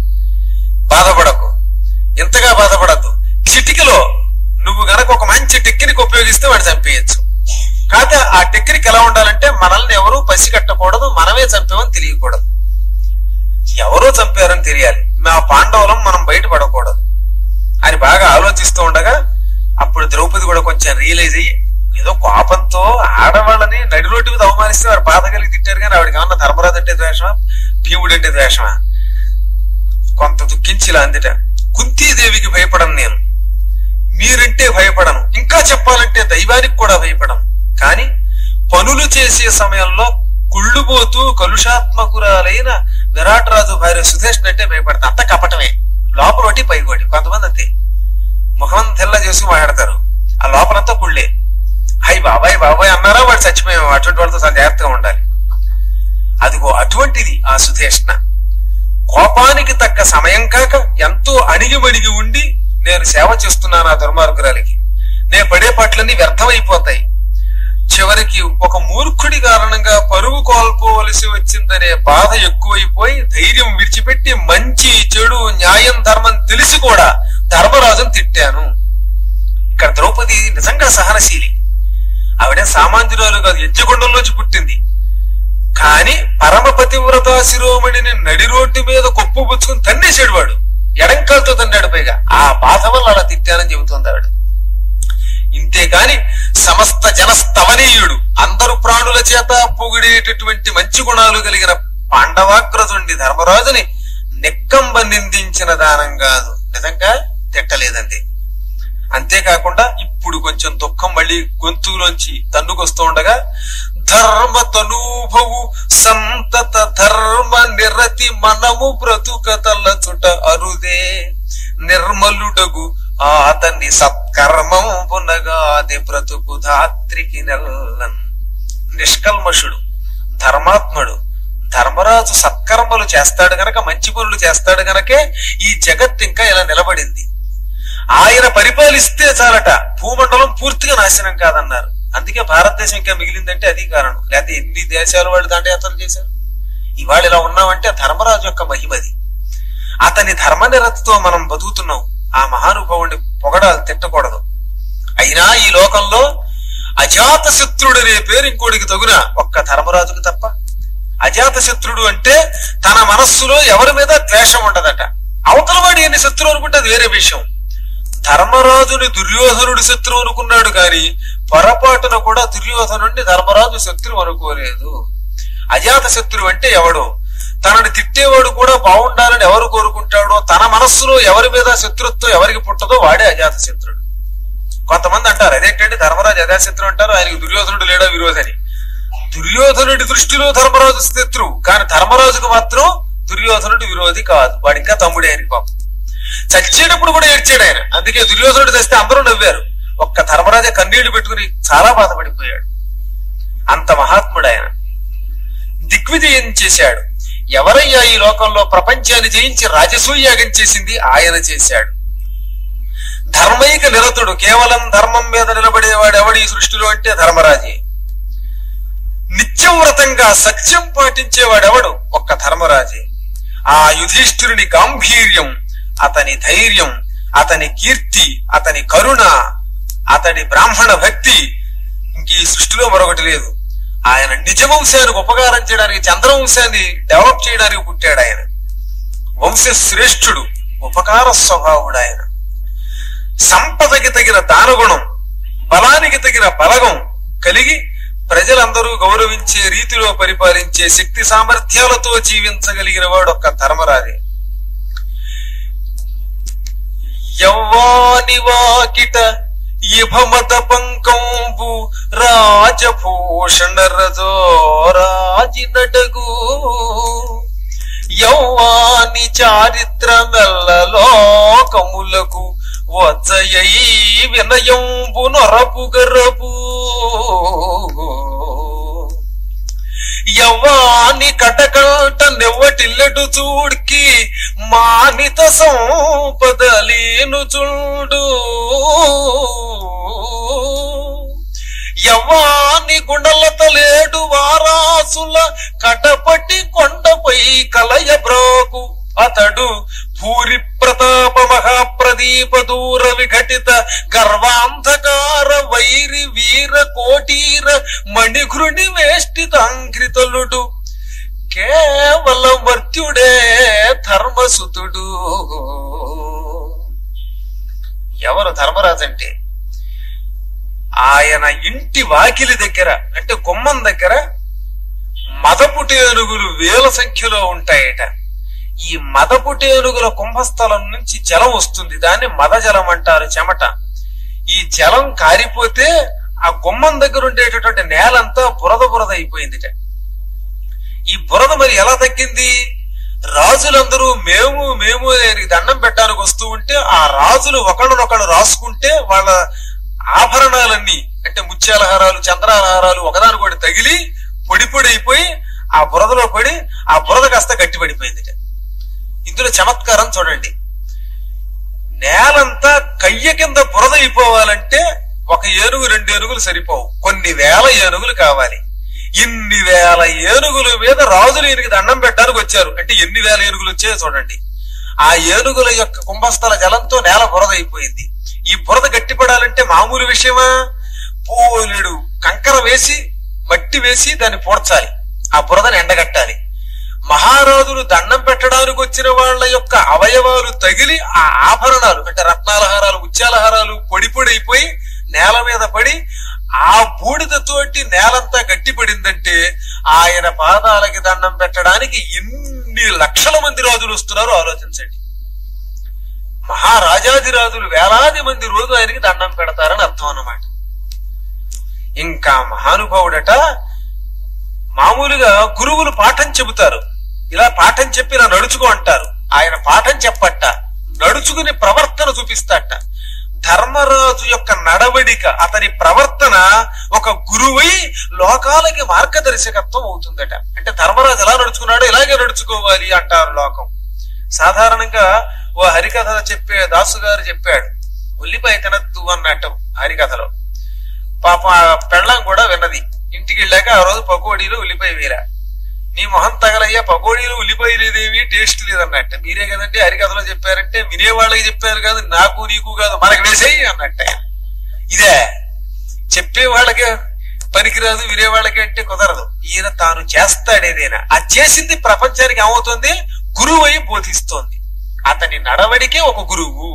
బాధపడకు ఇంతగా బాధపడద్దు చిటికలో నువ్వు గనక ఒక మంచి టెక్నిక్ ఉపయోగిస్తే వాడిని చంపేయచ్చు కాకపోతే ఆ టెక్నిక్ ఎలా ఉండాలంటే మనల్ని ఎవరూ పసిగట్టకూడదు మనమే చంపామని తెలియకూడదు ఎవరో చంపారని తెలియాలి మా పాండవులం మనం బయటపడకూడదు అని బాగా ఆలోచిస్తూ ఉండగా అప్పుడు ద్రౌపది కూడా కొంచెం రియలైజ్ అయ్యి ఏదో కోపంతో ఆడవాళ్ళని నడి రోడ్డు మీద అవమానిస్తే వారు బాధ కలిగి తిట్టారు కానీ ఆవిడకి ఏమన్నా ధర్మరాజు అంటే ద్వేషమా భీముడు అంటే ద్వేషమా కొంత దుఃఖించి ఇలా అందిట కుంతీదేవికి భయపడను నేను మీరంటే భయపడను ఇంకా చెప్పాలంటే దైవానికి కూడా భయపడను కానీ పనులు చేసే సమయంలో కుళ్ళుపోతూ కలుషాత్మకురాలైన విరాట్ రాజు భార్య సుధేష్ణ అంటే భయపడతా అంత కపటమే లోపల ఒకటి పైగోటి కొంతమంది అంతే ముఖం తెల్ల చేసి మాట్లాడతారు ఆ లోపలంతా కుళ్ళే అయ్యి బాబాయ్ బాబాయ్ అన్నారా వాడు చచ్చిపోయాము అటువంటి వాళ్ళతో చాలా జాగ్రత్తగా ఉండాలి అదిగో అటువంటిది ఆ సుధేష్ణ కోపానికి తగ్గ సమయం కాక ఎంతో అణిగిమణిగి ఉండి నేను సేవ చేస్తున్నాను ఆ దుర్మార్గురాలికి నేను పడే పట్లన్నీ వ్యర్థమైపోతాయి చివరికి ఒక మూర్ఖుడి కారణంగా పరువు కోల్పోవలసి వచ్చిందనే బాధ ఎక్కువైపోయి ధైర్యం విడిచిపెట్టి మంచి చెడు న్యాయం ధర్మం తెలిసి కూడా ధర్మరాజును తిట్టాను ఇక్కడ ద్రౌపది నిజంగా సహనశీలి ఆవిడ సామాన్యురాలు కాదు యజ్ఞగుండంలోంచి పుట్టింది కానీ పరమ పతివ్రత శిరోమణిని నడి రోడ్డు మీద కొప్పు పుచ్చుకుని తన్నేసాడు వాడు ఎడంకాలతో తన్నాడు పైగా ఆ బాధ వల్ల అలా తిట్టానని చెబుతుంది ఆవిడ ఇంతేకాని సమస్త జనస్తవనీయుడు అందరు ప్రాణుల చేత పొగిడేటటువంటి మంచి గుణాలు కలిగిన పాండవాగ్రజుండి ధర్మరాజుని నెక్కంబ నిందించిన దానం కాదు నిజంగా తిట్టలేదండి అంతేకాకుండా ఇప్పుడు కొంచెం దుఃఖం మళ్ళీ గొంతులోంచి తన్నుకొస్తూ ఉండగా ధర్మ తనూభవు సంతత ధర్మ నిరతి మనము బ్రతుక తల్లచుట అరుదే నిర్మలుడగు అతన్ని సత్కర్మం పునగాది బ్రతుకు ధాత్రికి నెల్లన్ నిష్కల్మషుడు ధర్మాత్ముడు ధర్మరాజు సత్కర్మలు చేస్తాడు గనక మంచి పనులు చేస్తాడు గనకే ఈ జగత్ ఇంకా ఇలా నిలబడింది ఆయన పరిపాలిస్తే చాలట భూమండలం పూర్తిగా నాశనం కాదన్నారు అందుకే భారతదేశం ఇంకా మిగిలిందంటే అది కారణం లేకపోతే ఎన్ని దేశాలు వాళ్ళు దండయాత్రలు చేశారు ఇవాళ ఇలా ఉన్నామంటే ధర్మరాజు యొక్క మహిమది అతని ధర్మనిరతితో మనం బతుకుతున్నాం ఆ మహానుభావుడిని పొగడాలి తిట్టకూడదు అయినా ఈ లోకంలో అజాత శత్రుడు అనే పేరు ఇంకోటికి తగున ఒక్క ధర్మరాజుకు తప్ప అజాత శత్రుడు అంటే తన మనస్సులో ఎవరి మీద ద్వేషం ఉండదట అవతల వాడు ఎన్ని శత్రువు అనుకుంటే అది వేరే విషయం ధర్మరాజుని దుర్యోధనుడి శత్రువు అనుకున్నాడు కాని పొరపాటున కూడా దుర్యోధనుడిని ధర్మరాజు శత్రువు అనుకోలేదు అజాత శత్రువు అంటే ఎవడో తనని తిట్టేవాడు కూడా బాగుండాలని ఎవరు కోరుకుంటాడో తన మనస్సులో ఎవరి మీద శత్రుత్వం ఎవరికి పుట్టదో వాడే అజాత శత్రుడు కొంతమంది అంటారు అదేంటంటే ధర్మరాజు అజాత శత్రువు అంటారు ఆయనకి దుర్యోధనుడు లేడా విరోధని దుర్యోధనుడి దృష్టిలో ధర్మరాజు శత్రువు కానీ ధర్మరాజుకు మాత్రం దుర్యోధనుడు విరోధి కాదు వాడు ఇంకా తమ్ముడే ఆయనకి పాపం చచ్చేటప్పుడు కూడా ఏడ్చాడు ఆయన అందుకే దుర్యోధనుడు తెస్తే అందరూ నవ్వారు ఒక్క ధర్మరాజే కన్నీళ్లు పెట్టుకుని చాలా బాధపడిపోయాడు అంత మహాత్ముడు ఆయన దిగ్విజయం చేశాడు ఎవరయ్యా ఈ లోకంలో ప్రపంచాన్ని జయించి రాజసూయాగం చేసింది ఆయన చేశాడు ధర్మైక నిరతుడు కేవలం ధర్మం మీద నిలబడేవాడు ఎవడు ఈ సృష్టిలో అంటే ధర్మరాజే నిత్యం వ్రతంగా సత్యం పాటించేవాడెవడు ఒక్క ధర్మరాజే ఆ యుధిష్ఠిరుని గాంభీర్యం అతని ధైర్యం అతని కీర్తి అతని కరుణ అతడి బ్రాహ్మణ భక్తి ఇంక ఈ సృష్టిలో మరొకటి లేదు ఆయన నిజ వంశానికి ఉపకారం చేయడానికి చంద్రవంశాన్ని డెవలప్ చేయడానికి పుట్టాడు ఆయన వంశ శ్రేష్ఠుడు ఉపకార స్వభావుడు ఆయన సంపదకి తగిన దానగుణం బలానికి తగిన బలగం కలిగి ప్రజలందరూ గౌరవించే రీతిలో పరిపాలించే శక్తి సామర్థ్యాలతో జీవించగలిగిన వాడు ఒక్క ధర్మరాజే యవ్వాని వాకిట ఇభమత పంకంబు రాజభూషణ రజో రాజినటగు యౌవాని చారిత్రమెల్లలోకములకు వచ్చయై వినయంబు నొరపు గరపు యవ్వాని కటకంట నెవ్వటిల్లడు చూడ్కి మానిత సంపదలీను చూడు యవ్వాని గుండలత లేడు వారాసుల కటపటి కొండపై కలయ బ్రోకు అతడు భూరి ప్రతాప మహాప్రదీప దూర విఘటిత గర్వాంధకార వైరి వీర కోటీర మణిఘృణి వేష్టితాంఘ్రితలుడు కేవల మర్త్యుడే ధర్మసుతుడు ఎవరు ధర్మరాజు అంటే ఆయన ఇంటి వాకిలి దగ్గర అంటే గుమ్మం దగ్గర మదపుటేనుగులు వేల సంఖ్యలో ఉంటాయట ఈ మదపుటేనుగుల కుంభస్థలం నుంచి జలం వస్తుంది దాన్ని మదజలం అంటారు చెమట ఈ జలం కారిపోతే ఆ గుమ్మం దగ్గర ఉండేటటువంటి నేలంతా బురద బురద అయిపోయిందిట ఈ బురద మరి ఎలా తగ్గింది రాజులందరూ మేము మేము ఆయనకి దండం పెట్టడానికి వస్తూ ఉంటే ఆ రాజులు ఒకళ్ళనొకళ్ళు రాసుకుంటే వాళ్ళ ఆభరణాలన్నీ అంటే ముత్యాలహారాలు చంద్రాలహారాలు ఒకదానికొకటి తగిలి పొడి పొడి అయిపోయి ఆ బురదలో పడి ఆ బురద కాస్త గట్టి పడిపోయిందిట ఇందులో చమత్కారం చూడండి నేలంతా కయ్య కింద బురద అయిపోవాలంటే ఒక ఏనుగు రెండు ఏనుగులు సరిపోవు కొన్ని వేల ఏనుగులు కావాలి ఇన్ని వేల ఏనుగుల మీద రాజులు ఈయనకి దండం పెట్టడానికి వచ్చారు అంటే ఎన్ని వేల ఏనుగులు వచ్చాయో చూడండి ఆ ఏనుగుల యొక్క కుంభస్థల జలంతో నేల బురద అయిపోయింది ఈ బురద గట్టిపడాలంటే మామూలు విషయమా పోలేడు కంకర వేసి మట్టి వేసి దాన్ని పూడ్చాలి ఆ బురదను ఎండగట్టాలి మహారాజులు దండం పెట్టడానికి వచ్చిన వాళ్ళ యొక్క అవయవాలు తగిలి ఆ ఆభరణాలు అంటే రత్నాలహారాలు ముత్యాలహారాలు పొడి పొడి అయిపోయి నేల మీద పడి ఆ బూడిదతోటి నేలంతా గట్టిపడిందంటే ఆయన పాదాలకి దండం పెట్టడానికి ఎన్ని లక్షల మంది రాజులు వస్తున్నారో ఆలోచించండి మహారాజాదిరాజులు వేలాది మంది రోజు ఆయనకి దండం పెడతారని అర్థం అన్నమాట ఇంకా మహానుభావుడట మామూలుగా గురువులు పాఠం చెబుతారు ఇలా పాఠం చెప్పి ఇలా నడుచుకో అంటారు ఆయన పాఠం చెప్పట్ట నడుచుకుని ప్రవర్తన చూపిస్తాట ధర్మరాజు యొక్క నడవడిక అతని ప్రవర్తన ఒక గురువై లోకాలకి మార్గదర్శకత్వం అవుతుందట అంటే ధర్మరాజు ఎలా నడుచుకున్నాడో ఇలాగే నడుచుకోవాలి అంటారు లోకం సాధారణంగా ఓ హరికథ చెప్పే దాసు గారు చెప్పాడు ఉల్లిపాయ తినద్దు అన్నట్టు హరికథలో పాపం ఆ పెళ్ళం కూడా విన్నది ఇంటికి వెళ్ళాక ఆ రోజు పకోడీలో ఉల్లిపాయ వేరా నీ మొహం తగలయ్యా పకోడీలు ఉల్లిపాయలేదేమి టేస్ట్ లేదన్నట్ట మీరే కదండి హరికథలో చెప్పారంటే వినేవాళ్ళకి చెప్పారు కాదు నాకు నీకు కాదు మనకి వేసేయి అన్నట్ట ఆయన. ఇదే చెప్పే వాళ్ళకే పనికిరాదు వినేవాళ్ళకి అంటే కుదరదు ఈయన తాను చేస్తాడేదైనా ఆ చేసింది ప్రపంచానికి ఏమవుతుంది గురువు అయి బోధిస్తోంది అతని నడవడికే ఒక గురువు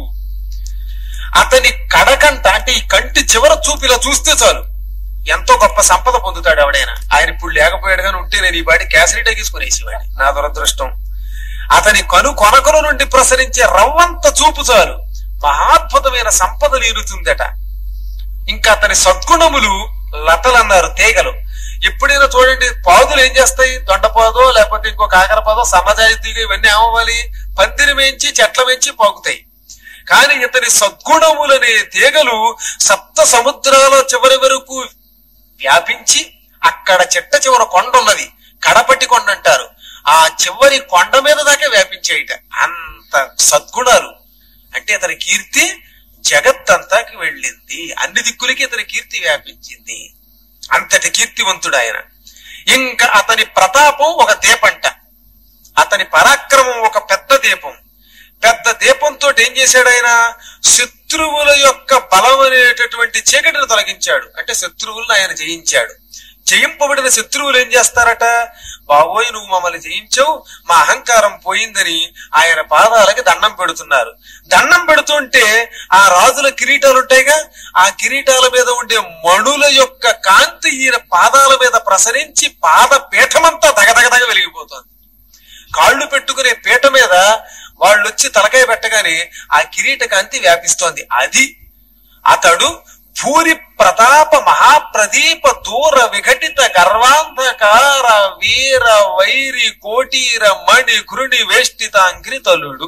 అతని కడకంట అంటే ఈ కంటి చివర చూపిలా చూస్తే చాలు ఎంతో గొప్ప సంపద పొందుతాడు ఎవడైనా ఆయన ఇప్పుడు లేకపోయాడు కానీ ఉంటే నేను ఈ బాడి క్యాసెట్ తీసుకునేసేవాడి నా దురదృష్టం అతని కను కొనకను నుండి ప్రసరించే రవ్వంత చూపు చాలు మహాద్భుతమైన సంపద నీరుతుందట ఇంకా అతని సద్గుణములు లతలన్నారు తీగలు ఎప్పుడైనా చూడండి పాదులు ఏం చేస్తాయి దొండపాదో లేకపోతే ఇంకో కాకరపాదో సన్నజాయితీగా ఇవన్నీ ఏమవ్వాలి పందిరి మేంచి చెట్ల మేంచి పాకుతాయి కానీ ఇతని సద్గుణములనే తీగలు సప్త సముద్రాల చివరి వరకు వ్యాపించి అక్కడ చెట్ట చివర కొండ ఉన్నది కడపట్టి కొండ అంటారు ఆ చివరి కొండ మీద దాకా వ్యాపించేయట అంత సద్గుణాలు అంటే అతని కీర్తి జగత్తంతాకి వెళ్ళింది అన్ని దిక్కులకి అతని కీర్తి వ్యాపించింది అంతటి కీర్తివంతుడు ఆయన ఇంకా అతని ప్రతాపం ఒక దీపంట అతని పరాక్రమం ఒక పెద్ద దీపం పెద్ద దీపంతో ఏం చేశాడు ఆయన శత్రువుల యొక్క బలం అనేటటువంటి చీకటిని తొలగించాడు అంటే శత్రువులను ఆయన జయించాడు జయింపబడిన శత్రువులు ఏం చేస్తారట బావోయ్ నువ్వు మమ్మల్ని జయించావు మా అహంకారం పోయిందని ఆయన పాదాలకి దండం పెడుతున్నారు దండం పెడుతుంటే ఆ రాజుల కిరీటాలు ఉంటాయిగా ఆ కిరీటాల మీద ఉండే మణుల యొక్క కాంతి ఈయన పాదాల మీద ప్రసరించి పాద పీఠమంతా దగదగదగ వెలిగిపోతుంది కాళ్ళు పెట్టుకునే పీట మీద వాళ్ళు వచ్చి తలకాయ పెట్టగానే ఆ కిరీట కాంతి వ్యాపిస్తోంది అది అతడు భూరి ప్రతాప మహాప్రదీప దూర విఘటిత గర్వాంధకార వీర వైరి కోటీర మణి కృణి వేష్టితాంగ్రి తలుడు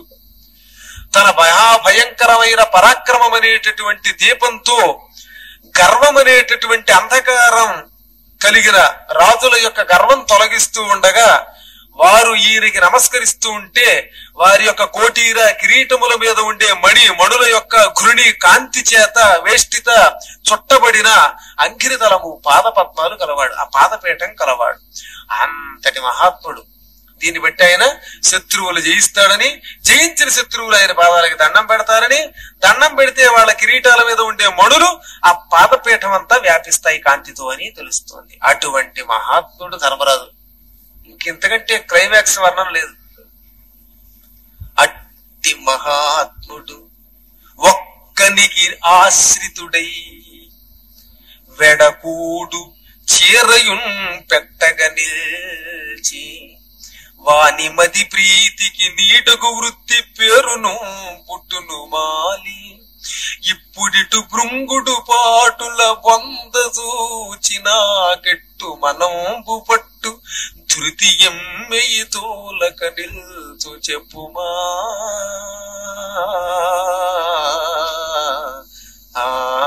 తన మహాభయంకరమైన పరాక్రమం అనేటటువంటి దీపంతో గర్వం అనేటటువంటి అంధకారం కలిగిన రాజుల యొక్క గర్వం తొలగిస్తూ ఉండగా వారు ఈయనకి నమస్కరిస్తూ ఉంటే వారి యొక్క కోటీర కిరీటముల మీద ఉండే మణి మణుల యొక్క ఘృణి కాంతి చేత వేష్టిత చుట్టబడిన అంకిరితలము పాదపద్మాలు కలవాడు ఆ పాదపీఠం కలవాడు అంతటి మహాత్ముడు దీన్ని బట్టి ఆయన శత్రువులు జయిస్తాడని జయించిన శత్రువులు ఆయన పాదాలకి దండం పెడతారని దండం పెడితే వాళ్ళ కిరీటాల మీద ఉండే మణులు ఆ పాదపీఠం అంతా వ్యాపిస్తాయి కాంతితో అని తెలుస్తోంది అటువంటి మహాత్ముడు ధర్మరాజు ఇంకెంతకంటే క్లైమాక్స్ వర్ణన లేదు అట్టి మహాత్ముడు ఒక్కనికి ఆశ్రితుడై వెడకూడు చీరయున్ పెట్టగ నిల్చి వాని మది ప్రీతికి నీడకు వృత్తి పేరును పుట్టును మాలి ఇప్పుడిటు భృంగుడు పాటుల వంద చూచిన కెట్టు మనంబు పట్టు ధృతియం మెయి తోలక నిల్చు చెప్పుమా ఆ.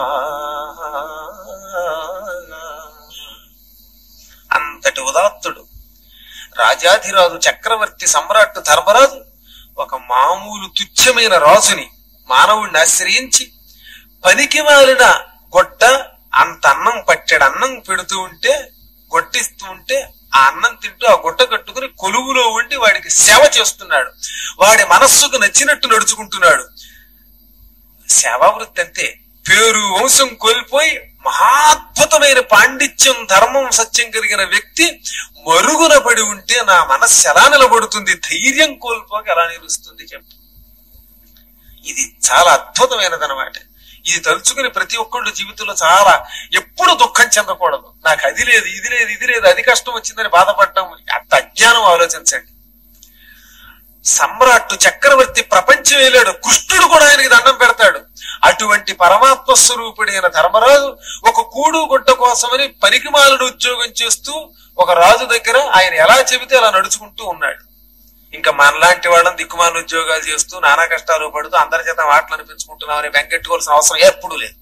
అంతటి ఉదాత్తుడు రాజాధిరాజు చక్రవర్తి సమ్రాట్ ధర్మరాజు ఒక మామూలు తుచ్చమైన రాజుని మానవుడిని ఆశ్రయించి పనికి మాలిన గొడ్డ అంత అన్నం పట్టెడు అన్నం పెడుతూ ఉంటే గొట్టిస్తూ ఉంటే ఆ అన్నం తింటూ ఆ గుట్ట కట్టుకుని కొలువులో ఉండి వాడికి సేవ చేస్తున్నాడు వాడి మనస్సుకు నచ్చినట్టు నడుచుకుంటున్నాడు సేవావృత్తి అంతే పేరు వంశం కోల్పోయి మహాద్భుతమైన పాండిత్యం ధర్మం సత్యం కలిగిన వ్యక్తి మరుగున పడి ఉంటే నా మనస్సు ఎలా నిలబడుతుంది ధైర్యం కోల్పోక ఎలా నిలుస్తుంది చెప్పు ఇది చాలా అద్భుతమైనది అనమాట ఇది తలుచుకుని ప్రతి ఒక్కళ్ళు జీవితంలో చాలా ఎప్పుడు దుఃఖం చెందకూడదు నాకు అది లేదు ఇది లేదు ఇది లేదు అది కష్టం వచ్చిందని బాధపడటం అంత అజ్ఞానం ఆలోచించండి సమ్రాట్ చక్రవర్తి ప్రపంచం వెళ్ళాడు కృష్ణుడు కూడా ఆయనకి దండం పెడతాడు అటువంటి పరమాత్మ స్వరూపుడైన ధర్మరాజు ఒక కూడు గుడ్డ కోసమని పనికిమాలుడు ఉద్యోగం చేస్తూ ఒక రాజు దగ్గర ఆయన ఎలా చెబితే అలా నడుచుకుంటూ ఉన్నాడు ఇంకా మనలాంటి వాళ్ళని దిక్కుమాల ఉద్యోగాలు చేస్తూ నానా కష్టాలు పడుతూ అందరి చేత మాటలు అనిపించుకుంటున్నాం అని వెంకెట్టుకోవాల్సిన అవసరం ఎప్పుడూ లేదు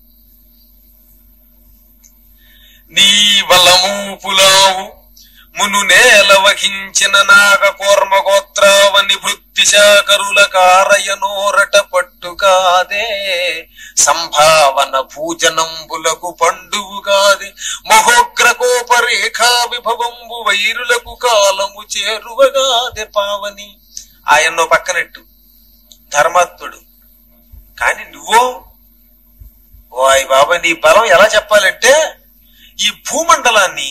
నీ బలము పులావు మును నేల వహించిన నాగ కూర్మ గోత్రావని భృత్ దిశాకరుల కారయనోరట పట్టుకాదే సంభావన పూజనంబులకు పండువు కాదే మహోగ్ర కోపరేఖా విభవంబు వైరులకు కాలము చేరువగాదే పావని ఆయన్నో పక్కనట్టు ధర్మాత్ముడు కానీ నువ్వో ఓయ్ బాబా నీ బలం ఎలా చెప్పాలంటే ఈ భూమండలాన్ని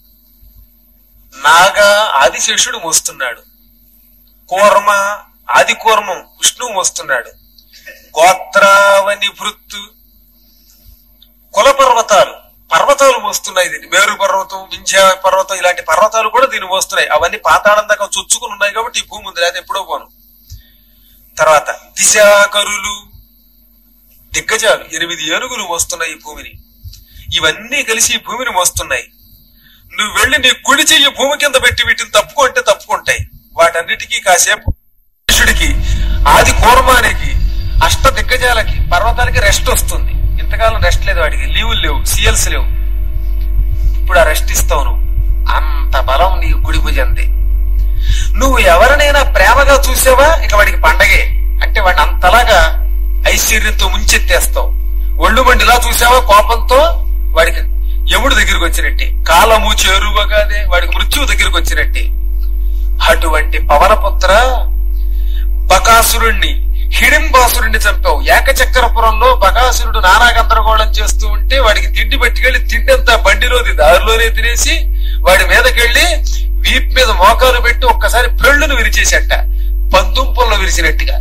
నాగా ఆదిశేషుడు మోస్తున్నాడు కూర్మ ఆది కూర్మం విష్ణువు మోస్తున్నాడు గోత్రావని భృత్తు కుల పర్వతాలు పర్వతాలు మోస్తున్నాయి దీన్ని మేరు పర్వతం వింధ్య పర్వతం ఇలాంటి పర్వతాలు కూడా దీన్ని మోస్తున్నాయి అవన్నీ పాతాళం దాకా చొచ్చుకుని ఉన్నాయి కాబట్టి ఈ భూమి ఉంది లేదా ఎప్పుడో పోను తర్వాత దిశాకరులు దిగ్గజాలు ఎనిమిది ఏనుగులు మోస్తున్నాయి ఈ భూమిని ఇవన్నీ కలిసి ఈ భూమిని మోస్తున్నాయి నువ్వు వెళ్ళి నీ కుడి చెయ్యి భూమి కింద పెట్టి వీటిని తప్పుకుంటే తప్పుకుంటాయి వాటన్నిటికీ కాసేపు శిష్యుడికి ఆది కూర్మానికి అష్ట దిగ్గజాలకి పర్వతాలకి రెస్ట్ వస్తుంది ఇంతకాలం రెస్ట్ లేదు వాడికి లీవులు లేవు సిఎల్స్ లేవు ఇప్పుడు ఆ రెస్ట్ ఇస్తావు నువ్వు అంత బలం నీ కుడి భుజంది నువ్వు ఎవరినైనా ప్రేమగా చూసావా ఇక వాడికి పండగే అంటే వాడిని అంతలాగా ఐశ్వర్యంతో ముంచెత్తేస్తావు ఒళ్ళు మండిలా చూసావా కోపంతో వాడికి యముడు దగ్గరికి వచ్చినట్టే కాలము చేరువగాదే వాడికి మృత్యువు దగ్గరికి వచ్చినట్టే అటువంటి పవనపుత్ర బకాసురుణ్ణి హిడింబాసురుణ్ణి చంపావు ఏకచక్రపురంలో బకాసురుడు నానా గందరగోళం చేస్తూ ఉంటే వాడికి తిండి పట్టుకెళ్లి తిండి అంతా బండిలోది దారిలోనే తినేసి వాడి మీదకెళ్లి వీప్ మీద మోకాలు పెట్టి ఒక్కసారి పెళ్ళును విరిచేసట పందుంపుల్లో విరిచినట్టుగా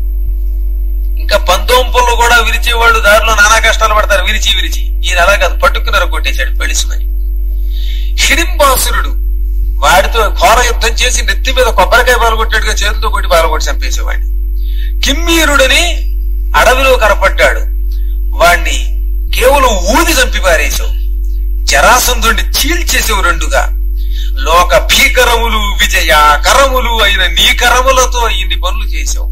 ఇంకా పందోంపుల్లో కూడా విరిచేవాళ్ళు దారిలో నానా కష్టాలు పడతారు విరిచి విరిచి ఈయన అలా కాదు పట్టుకున్నారు కొట్టేశాడు పెళ్లిసుకొని హిడింబాసురుడు వాడితో ఘోర యుద్ధం చేసి నెత్తి మీద కొబ్బరికాయ పాల్గొట్టాడుగా చేతితో కొట్టి పాల్గొట్టి చంపేసేవాడిని కిమ్మీరుడని అడవిలో కనపడ్డాడు వాణ్ణి కేవలం ఊది చంపి పారేశావు జరాసంధుడిని చీల్చేసావు రెండుగా లోక భీకరములు విజయాకరములు అయిన నీ కరములతో ఇన్ని పనులు చేశావు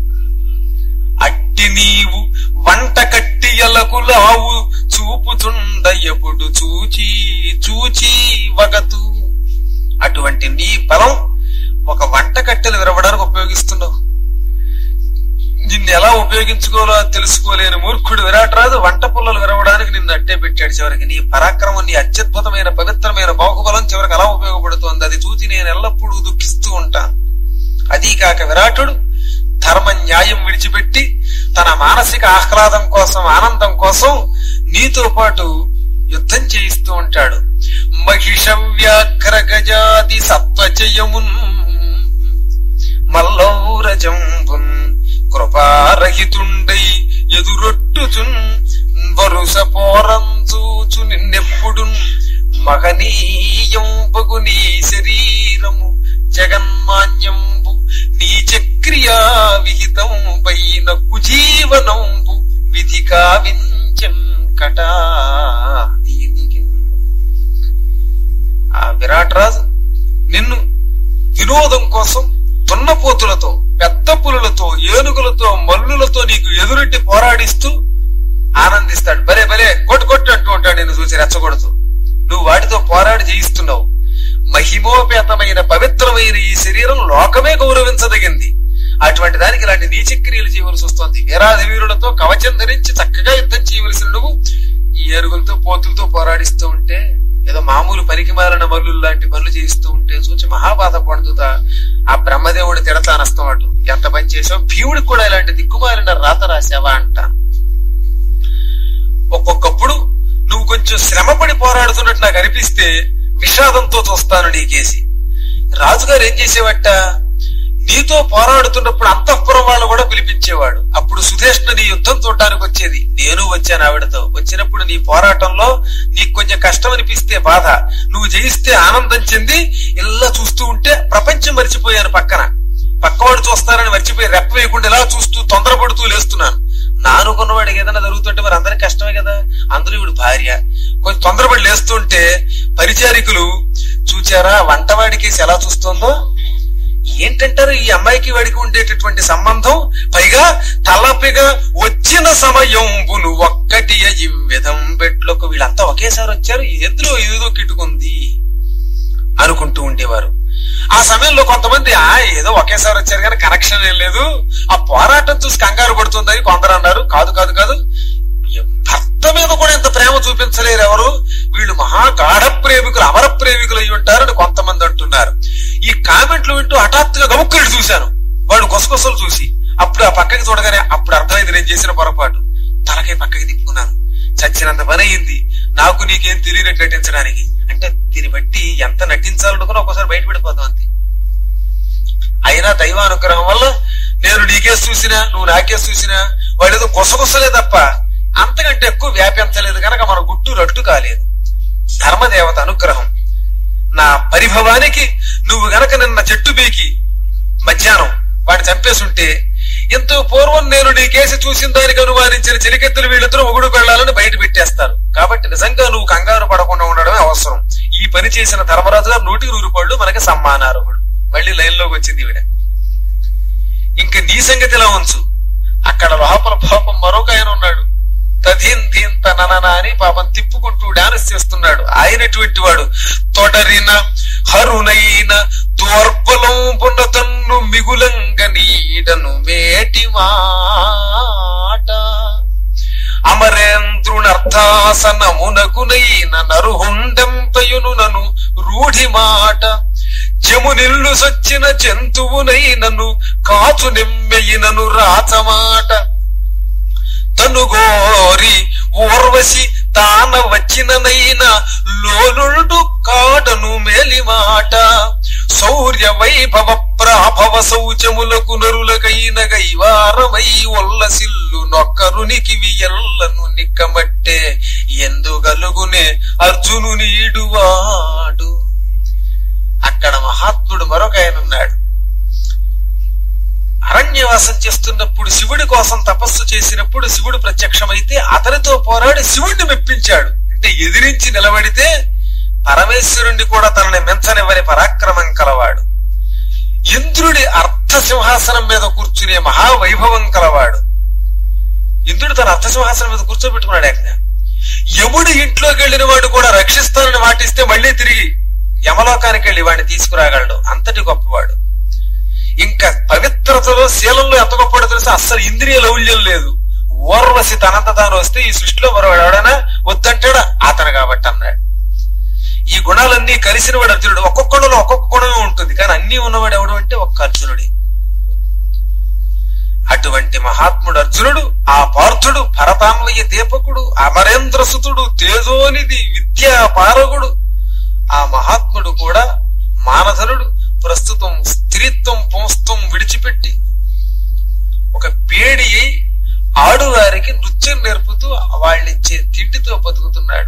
అట్టి నీవు వంట కట్టి ఎలకు లావు చూపుతుండ ఎప్పుడు చూచి చూచి వగతు అటువంటి నీ బలం ఒక వంట కట్టెలు విరవడానికి ఉపయోగిస్తున్నావు నిన్ను ఎలా ఉపయోగించుకోవాలో తెలుసుకోలేని మూర్ఖుడు విరాటరాజు వంట పుల్లలు విరవడానికి నిన్ను అట్టే పెట్టాడు చివరికి నీ పరాక్రమం నీ అత్యద్భుతమైన పవిత్రమైన బాహుబలం చివరికి అలా ఉపయోగపడుతోంది అది చూసి నేను ఎల్లప్పుడూ దుఃఖిస్తూ ఉంటాను అదీ కాక విరాటుడు ధర్మ న్యాయం విడిచిపెట్టి తన మానసిక ఆహ్లాదం కోసం ఆనందం కోసం నీతో పాటు యుద్ధం చేయిస్తూ ఉంటాడు మహిష వ్యాఘ్ర గజాది సత్వజయమున్ మల్లౌరజంబున్ కృపారహితుండై ఎదురొట్టుచున్ వరుస పోరంచూచు నిన్నెప్పుడు మహనీయంబగు నీ శరీరము జగన్మాన్యంబు నీ చక్రియా విహితం పైన కుజీవనంబు విధి కావించన్ కటా దీనికి ఆ విరాట్ రాజు నిన్ను వినోదం కోసం దున్నపోతులతో పెద్ద పులులతో ఏనుగులతో మల్లులతో నీకు ఎదురెట్టి పోరాడిస్తూ ఆనందిస్తాడు భలే భలే కొట్టు కొట్టు అంటూ ఉంటాడు నిన్ను చూసి రెచ్చగొడుతూ నువ్వు వాటితో పోరాడి జయిస్తున్నావు మహిమోపేతమైన పవిత్రమైన ఈ శరీరం లోకమే గౌరవించదగింది అటువంటి దానికి ఇలాంటి నీచక్రియలు చేయవలసి వస్తుంది వీరాది వీరులతో కవచం ధరించి చక్కగా యుద్ధం చేయవలసిన నువ్వు ఈ ఏరుగులతో పోతులతో పోరాడిస్తూ ఉంటే ఏదో మామూలు పనికి మాలిన మల్లు లాంటి పనులు చేయిస్తూ ఉంటే చూచి మహాబాధ పడుతుతా ఆ బ్రహ్మదేవుడు తిడతానస్తాడు ఎంత పని చేసావు భీముడికి కూడా ఇలాంటి దిక్కుమాలిన రాత రాసావా అంట ఒక్కొక్కప్పుడు నువ్వు కొంచెం శ్రమపడి పోరాడుతున్నట్టు నాకు అనిపిస్తే విషాదంతో చూస్తాను నీకేసి రాజుగారు ఏం చేసేవట నీతో పోరాడుతున్నప్పుడు అంతఃపురం వాళ్ళు కూడా పిలిపించేవాడు అప్పుడు సుధేష్ణ నీ యుద్ధం చూడటానికి వచ్చేది నేను వచ్చాను ఆవిడతో వచ్చినప్పుడు నీ పోరాటంలో నీకు కొంచెం కష్టం అనిపిస్తే బాధ నువ్వు జయిస్తే ఆనందం చెంది ఇలా చూస్తూ ఉంటే ప్రపంచం మర్చిపోయాను పక్కన పక్కవాడు చూస్తారని మర్చిపోయి రెప్ప వేయకుండా ఇలా చూస్తూ తొందరపడుతూ లేస్తున్నాను నానుకున్నవాడికి ఏదైనా జరుగుతుంటే మరి అందరికి కష్టమే కదా అందులో ఇప్పుడు భార్య కొంచెం తొందరపడి లేస్తుంటే పరిచారికులు చూచారా వంటవాడికి ఎలా చూస్తుందో ఏంటంటారు ఈ అమ్మాయికి వాడికి ఉండేటటువంటి సంబంధం పైగా తలపిగా వచ్చిన సమయం నువ్వు ఒక్కటి ఈ విధం పెట్లకు వీళ్ళంతా ఒకేసారి వచ్చారు ఎందులో ఏదో కిటుకుంది అనుకుంటూ ఉండేవారు ఆ సమయంలో కొంతమంది ఆ ఏదో ఒకేసారి వచ్చారు కానీ కనెక్షన్ ఏం లేదు ఆ పోరాటం చూసి కంగారు పడుతుందని కొందరు అన్నారు కాదు కాదు కాదు భర్త మీద కూడా ఇంత ప్రేమ చూపించలేరు ఎవరు వీళ్ళు మహా గాఢ ప్రేమికులు అమర ప్రేమికులు అయి ఉంటారని కొంతమంది అంటున్నారు ఈ కామెంట్లు వింటూ హఠాత్తుగా గముక్కలు చూశాను వాడు కొసకొసలు చూసి అప్పుడు ఆ పక్కకి చూడగానే అప్పుడు అర్థమైంది నేను చేసిన పొరపాటు తలకై పక్కకి తిప్పుకున్నాను చచ్చినంత పని అయింది నాకు నీకేం తెలియనట్టు నటించడానికి అంటే దీన్ని బట్టి ఎంత నటించాలనుకున్నా ఒకసారి బయటపడిపోతాం అంతే అయినా దైవానుగ్రహం వల్ల నేను నీకేసి చూసినా నువ్వు నాకేసి చూసినా వాడు ఏదో గుసగుసలే తప్ప అంతకంటే ఎక్కువ వ్యాపించలేదు కనుక మన గుట్టు రట్టు కాలేదు ధర్మదేవత అనుగ్రహం నా పరిభవానికి నువ్వు గనక నిన్న చెట్టు బీకి మధ్యాహ్నం వాడిని చంపేసుంటే ఎంతో పూర్వం నేను నీ కేసు చూసిన దానికి అనుమానించిన చెలికెత్తులు వీళ్ళిద్దరూ ఒగుడు పెళ్లాలని బయట పెట్టేస్తారు కాబట్టి నిజంగా నువ్వు కంగారు పడకుండా ఉండడమే అవసరం ఈ పని చేసిన ధర్మరాజు గారు నూటికి నూరు పళ్ళు మనకి సమ్మానార్హుడు మళ్ళీ లైన్ లోకి వచ్చింది ఈవిడ ఇంక నీ సంగతి ఇలా ఉంచు అక్కడ లోపల పాపం మరొక ఆయన ఉన్నాడు తధీన్ ధీన్ తనన అని పాపం తిప్పుకుంటూ డాన్స్ చేస్తున్నాడు ఆయనటువంటి వాడు తొడరిన హరునైన దోర్బలంపున తన్ను మిగులంగ నీడను మేటి మాట అమరేంద్రునర్థాసనమునకునైన నరుహుండెంతయును నను రూఢి మాట జమునిల్లు సొచ్చిన జంతువునైనను కాచు నిమ్మెయినను రాచమాట తనుగోరి ఊర్వశి తాన వచ్చిననైన లోనుడు కాడను మేలిమాట శౌర్య వైభవ ప్రాభవ శౌచములకు నరులకైన గైవారమై ఒల్లసిల్లు నొక్కరునికి ఎల్లను నిక్కమట్టే ఎందుగలుగునే అర్జును నీడువాడు అక్కడ మహాత్ముడు మరొక ఆయన ఉన్నాడు అరణ్యవాసం చేస్తున్నప్పుడు శివుడి కోసం తపస్సు చేసినప్పుడు శివుడు ప్రత్యక్షమైతే అతనితో పోరాడి శివుడిని మెప్పించాడు అంటే ఎదిరించి నిలబడితే పరమేశ్వరుణ్ణి కూడా తనని మెంచనివ్వని పరాక్రమం కలవాడు ఇంద్రుడి అర్ధ సింహాసనం మీద కూర్చునే మహావైభవం కలవాడు ఇంద్రుడు తన అర్ధ సింహాసనం మీద కూర్చోబెట్టుకున్నాడు ఏకంగా యముడి ఇంట్లోకి వెళ్ళిన వాడు కూడా రక్షిస్తానని మాటిస్తే మళ్ళీ తిరిగి యమలోకానికి వెళ్ళి వాడిని తీసుకురాగలడు అంతటి గొప్పవాడు ఇంకా పవిత్రతలో శీలంలో ఎంత గొప్పవాడో తెలుసు అస్సలు ఇంద్రియ లౌల్యం లేదు ఓర్వశి తనంత తాను వస్తే ఈ సృష్టిలో మరొకడు ఎవడైనా వద్దంటాడా అతను కాబట్టి అన్నాడు ఈ గుణాలన్నీ కలిసిన వాడు అర్జునుడు ఒక్కొక్కడులో ఒక్కొక్క గుణమే ఉంటుంది కానీ అన్ని ఉన్నవాడు ఎవడు అంటే ఒక్క అర్జునుడే అటువంటి మహాత్ముడు అర్జునుడు ఆ పార్థుడు భరతాన్వయ దీపకుడు అమరేంద్ర సుతుడు తేజోనిధి విద్యా పారగుడు ఆ మహాత్ముడు కూడా మానధనుడు ప్రస్తుతం స్త్రీత్వం పుంస్త్వం విడిచిపెట్టి ఒక పేడి అయి ఆడువారికి నృత్యం నేర్పుతూ వాళ్ళిచ్చే తిండితో బతుకుతున్నాడు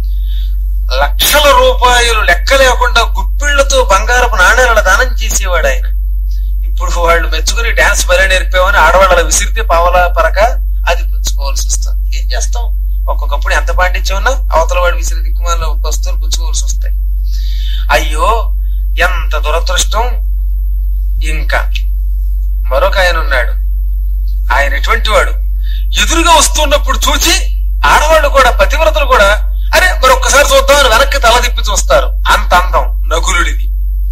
లక్షల రూపాయలు లెక్క లేకుండా గుప్పిళ్లతో బంగారపు నాణ్యాల దానం చేసేవాడు ఆయన ఇప్పుడు వాళ్ళు మెచ్చుకుని డాన్స్ భలే నేర్పామని ఆడవాళ్ళ విసిరితే పావలా పరక అది పుచ్చుకోవాల్సి వస్తుంది ఏం చేస్తాం ఒక్కొక్కప్పుడు ఎంత పాండిత్యం ఉన్నా అవతల వాడు విసిరి దిక్కుమాల వస్తువులు పుచ్చుకోవాల్సి వస్తాయి అయ్యో ఎంత దురదృష్టం ఇంకా మరొక ఆయన ఉన్నాడు ఆయన ఎటువంటి వాడు ఎదురుగా వస్తున్నప్పుడు చూచి ఆడవాళ్ళు కూడా పతివ్రతలు కూడా అరే మరొక్కసారి చూద్దామని వెనక్కి తల తిప్పి చూస్తారు అంత అందం నకులుడిది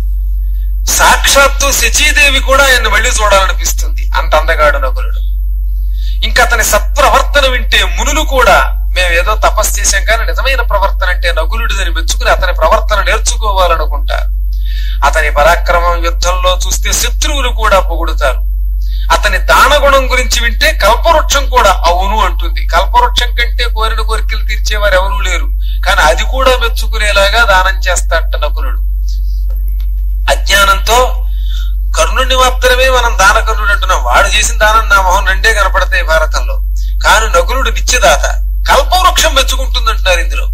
సాక్షాత్తు శచీదేవి కూడా ఆయన్ని మళ్ళీ చూడాలనిపిస్తుంది అంత అందగాడు నకులుడు ఇంకా అతని సత్ప్రవర్తన వింటే మునులు కూడా మేము ఏదో తపస్సు చేశాం కానీ నిజమైన ప్రవర్తన అంటే నకులుడిదని మెచ్చుకుని అతని ప్రవర్తన నేర్చుకోవాలనుకుంటారు అతని పరాక్రమం యుద్ధంలో చూస్తే శత్రువులు కూడా పొగుడుతారు అతని దానగుణం గురించి వింటే కల్పవృక్షం కూడా అవును అంటుంది కల్పవృక్షం కంటే కోరిన కోరికలు తీర్చేవారు ఎవరూ లేరు కానీ అది కూడా మెచ్చుకునేలాగా దానం చేస్తాట నకులుడు అజ్ఞానంతో కర్ణుడిని మాత్రమే మనం దానకర్ణుడు అంటున్నాం వాడు చేసిన దానం నా మొహం రెండే కనపడతాయి భారతంలో కాని నకులుడు నిత్యదాత కల్పవృక్షం మెచ్చుకుంటుంది అంటున్నారు ఇందులో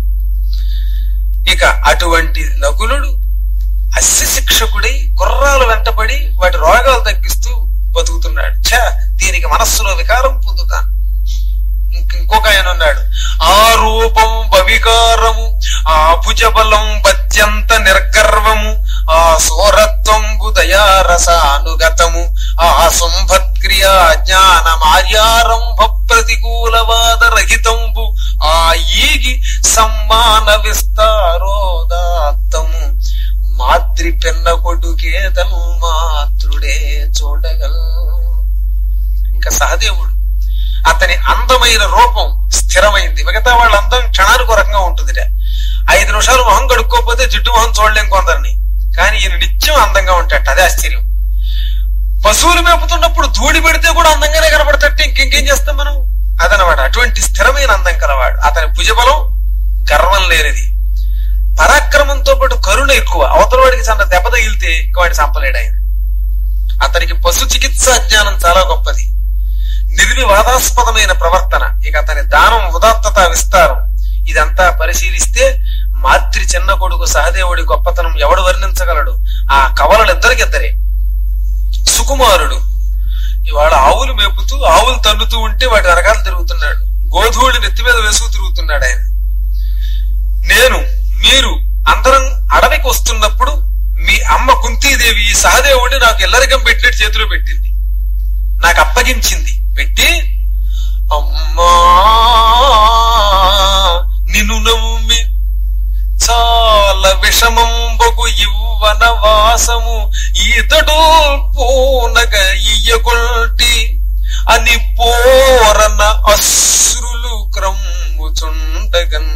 ఇక అటువంటి నకులుడు అస్య శిక్షకుడై గుర్రాలు వెంటబడి వాటి రోగాలు తగ్గిస్తూ బతుకుతున్నాడు ఛ దీనికి మనస్సులో వికారం పొందుతాను ఇంక- ఇంకొక ఆయన ఉన్నాడు ఆ రూపం బవికారము ఆ భుజబలం బత్యంత నిర్గర్వము ఆ సోరత్వంబు దయారసానుగతము ఆ సంభత్క్రియా జ్ఞాన మార్యారంభ ప్రతికూలవాద రహితంబు ఆ ఈగి సమ్మాన విస్తారోదాత్తము మాద్రి పెన్న కొడుకే తన్మాత్రుడే చూడగల్ ఇంకా సహదేవుడు అతని అందమైన రూపం స్థిరమైంది మిగతా వాళ్ళ అందం క్షణానికి ఒక రకంగా ఉంటుందిట ఐదు నిమిషాలు మొహం కడుక్కోకపోతే జిడ్డు మొహం చూడలేం కొందరిని కానీ ఈయన నిత్యం అందంగా ఉంటాడు అదే ఆశ్చర్యం పశువులు మేపుతున్నప్పుడు ధూళి పెడితే కూడా అందంగానే కనబడతట్టు ఇంకేం చేస్తాం మనం అదనమాట అటువంటి స్థిరమైన అందం కలవాడు అతని భుజబలం గర్వం లేనిది పరాక్రమంతో పాటు కరుణ ఎక్కువ అవతల వాడికి చాలా దెబ్బ తగిలితే ఎక్కువ వాడిని చంపలేడు ఆయన అతనికి పశు చికిత్స జ్ఞానం చాలా గొప్పది నిర్వివాదాస్పదమైన ప్రవర్తన ఇక అతని దానం ఉదాత్తత విస్తారం ఇదంతా పరిశీలిస్తే మాతృ చిన్న కొడుకు సహదేవుడి గొప్పతనం ఎవడు వర్ణించగలడు ఆ కవలలిద్దరికిద్దరే సుకుమారుడు ఇవాళ ఆవులు మేపుతూ ఆవులు తన్నుతూ ఉంటే వాటి వెనకాల తిరుగుతున్నాడు గోధూళి నెత్తి మీద వేసుకు తిరుగుతున్నాడు ఆయన నేను మీరు అందరం అడవికి వస్తున్నప్పుడు మీ అమ్మ కుంతీదేవి ఈ సహదేవుడిని నాకు ఎల్లరికం పెట్టినట్టు చేతిలో పెట్టింది నాకు అప్పగించింది పెట్టి అమ్మా నిన్ను నమ్మి చాలా విషమంబగు ఇవ్వన వాసము ఈతడు పూనగ ఇయ్యకొల్టి అని పోరన అశ్రులు క్రమ్ముచుండగన్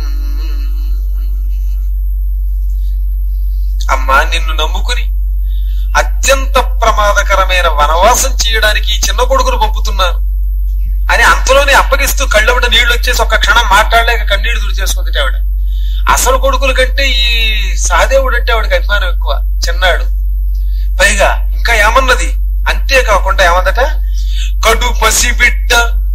అమ్మా నిన్ను నమ్ముకుని అత్యంత ప్రమాదకరమైన వనవాసం చేయడానికి ఈ చిన్న కొడుకును పంపుతున్నాను అని అంతలోనే అప్పగిస్తూ కళ్ళబడి నీళ్లు వచ్చేసి ఒక క్షణం మాట్లాడలేక కన్నీళ్లు తుడిచేసుకుంది ఆవిడ అసలు కొడుకుల కంటే ఈ సహదేవుడు అంటే ఆవిడకి అభిమానం ఎక్కువ చిన్నాడు పైగా ఇంకా ఏమన్నది అంతేకాకుండా ఏమందట కడు పసిబిడ్డ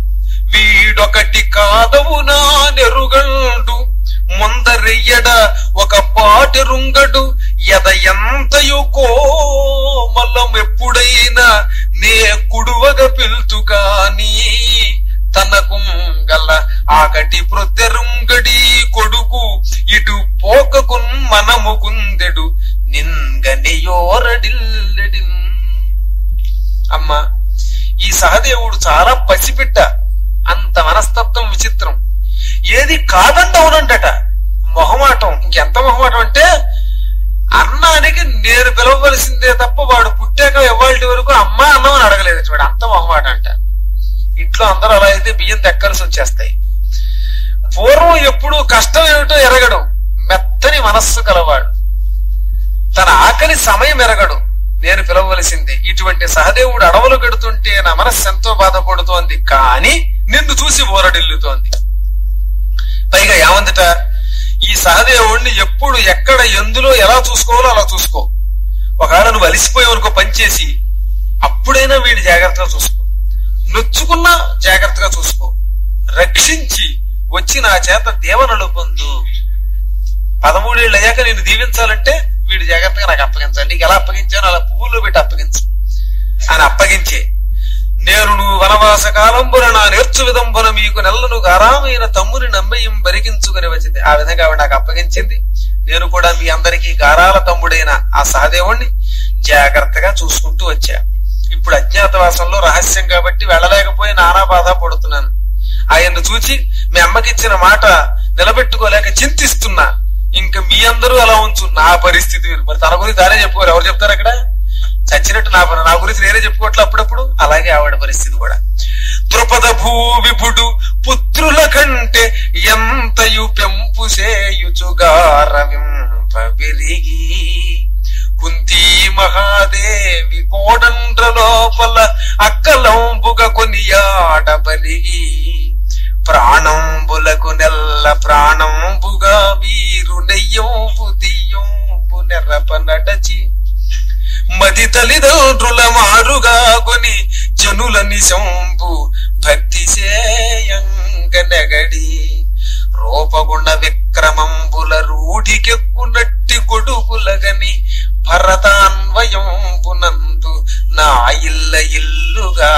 వీడొకటి కాదవు నా నెరుగండు ముందరెయ్యడ ఒక పాటెరుంగడు ఎద ఎంతయు కోమలం ఎప్పుడైనా నే కుడువగ పిల్తు కాని తనకు గల ఆకటి ప్రొద్దెరుంగడి కొడుకు ఇటు పోకకున్ మనము గుందెడు నిన్గనియోరడిల్లెడిన్ అమ్మా ఈ సహదేవుడు చాలా పసిబిడ్డ అంత మనస్తత్వం విచిత్రం ఏది కాదండి అవునంటట మొహమాటం ఇంకెంత మొహమాటం అంటే అన్నానికి నేను పిలవవలసిందే తప్ప వాడు పుట్టాక ఇవాళ వరకు అమ్మ అన్నం అని అడగలేదు వాడు అంత మొహమాట అంట ఇంట్లో అందరూ అలా అయితే బియ్యం దక్కలసి వచ్చేస్తాయి పూర్వం ఎప్పుడు కష్టం ఏమిటో ఎరగడు మెత్తని మనస్సు కలవాడు తన ఆకలి సమయం ఎరగడు నేను పిలవవలసిందే ఇటువంటి సహదేవుడు అడవులు గడుతుంటే నా మనస్సు ఎంతో బాధపడుతోంది కానీ నిన్ను చూసి ఊరడిల్లుతోంది పైగా ఏమందట ఈ సహదేవుణ్ణి ఎప్పుడు ఎక్కడ ఎందులో ఎలా చూసుకోవాలో అలా చూసుకో ఒకవేళ నువ్వు అలిసిపోయావు అనుకో పనిచేసి అప్పుడైనా వీడిని జాగ్రత్తగా చూసుకో నొచ్చుకున్నా జాగ్రత్తగా చూసుకో రక్షించి వచ్చి నా చేత దేవనలు పొందు పదమూడేళ్ళు అయ్యాక నేను దీవించాలంటే వీడు జాగ్రత్తగా నాకు అప్పగించాలి నీకు ఎలా అప్పగించానో అలా పువ్వుల్లో పెట్టి అప్పగించు అని అప్పగించే నేను నువ్వు వనవాస కాలంబున నా నేర్చు విదంబున మీకు నెల్లను గారామైన తమ్ముని నమ్మయం బరిగించుకుని వచ్చింది ఆ విధంగా ఆవిడ నాకు అప్పగించింది నేను కూడా మీ అందరికీ గారాల తమ్ముడైన ఆ సహదేవుణ్ణి జాగ్రత్తగా చూసుకుంటూ వచ్చా ఇప్పుడు అజ్ఞాతవాసంలో రహస్యం కాబట్టి వెళ్ళలేకపోయి నానా బాధ పడుతున్నాను ఆయన్ను చూచి మీ అమ్మకిచ్చిన మాట నిలబెట్టుకోలేక చింతిస్తున్నా ఇంకా మీ అందరూ అలా ఉంచు నా పరిస్థితి మీరు. మరి తన గురించి తానే చెప్పుకోరు ఎవరు చెప్తారు అక్కడ చచ్చినట్టు నా నా గురించి నేనే చెప్పుకోవట్లే అప్పుడప్పుడు అలాగే ఆవిడ పరిస్థితి కూడా ద్రుపద భూ విభుడు పుత్రుల కంటే ఎంతయు పెంపు సేయుచుగారవింప విరిగి కుంతీ మహాదేవి కోడండ్ర లోపల అక్కలంబుగ కొనియాడబలిగి ప్రాణంబులకు నెల్ల ప్రాణంబుగా వీరు నెయ్యంపు దియ్యంపు నెర్రప నడచి మది తల్లిదండ్రుల మారుగా కొని జనుల నిశంబు భక్తి సేయంగ నెగడి రూపగుణ విక్రమంబుల రూఢికెక్కునట్టి కొడుకులగని భరతాన్వయంబునందు నా ఇల్ల ఇల్లుగా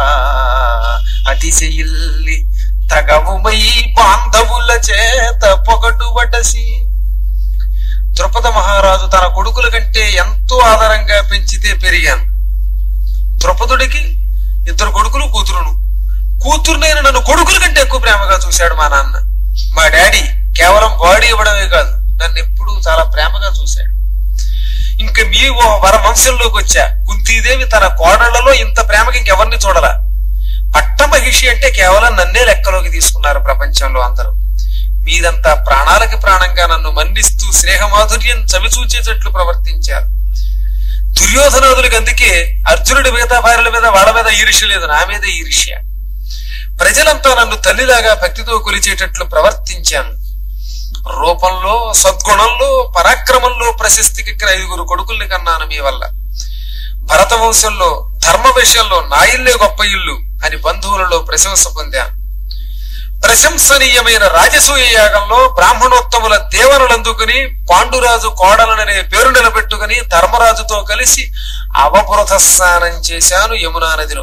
అతిశయిల్లి తగవుమై బాంధవుల చేత పొగటు వడసి ద్రుపద మహారాజు తన కొడుకుల కంటే ఎంతో ఆధారంగా పెంచితే పెరిగాను ద్రుపదుడికి ఇద్దరు కొడుకులు కూతురును కూతురునైన నన్ను కొడుకుల కంటే ఎక్కువ ప్రేమగా చూశాడు మా నాన్న మా డాడీ కేవలం బాడీ ఇవ్వడమే కాదు నన్ను ఎప్పుడూ చాలా ప్రేమగా చూశాడు ఇంక మీ ఓ వర వంశంలోకి వచ్చా కుంతీదేవి తన కోడళ్లలో ఇంత ప్రేమకి ఇంకెవరిని చూడలా పట్టమహిషి అంటే కేవలం నన్నే లెక్కలోకి తీసుకున్నారు ప్రపంచంలో అందరూ మీరంతా ప్రాణాలకి ప్రాణంగా నన్ను మన్నిస్తూ స్నేహమాధుర్యం చవిచూచేటట్లు ప్రవర్తించారు దుర్యోధనాదులకు అందుకే అర్జునుడి మిగతా భార్యల మీద వాళ్ళ మీద ఈర్ష్య లేదు నా మీద ఈర్ష్య ప్రజలంతా నన్ను తల్లిలాగా భక్తితో కొలిచేటట్లు ప్రవర్తించాను రూపంలో సద్గుణంలో పరాక్రమంలో ప్రశస్తికి ఐదుగురు కొడుకుల్ని కన్నాను మీ వల్ల భరత వంశంలో ధర్మ విషయంలో నా ఇల్లే గొప్ప ఇల్లు అని బంధువులలో ప్రశంస పొందాను ప్రశంసనీయమైన రాజసూయ యాగంలో బ్రాహ్మణోత్తముల దేవనులందుకుని పాండురాజు కోడలననే పేరు నిలబెట్టుకుని ధర్మరాజుతో కలిసి అవబృత స్నానం చేశాను యమునా నదిలో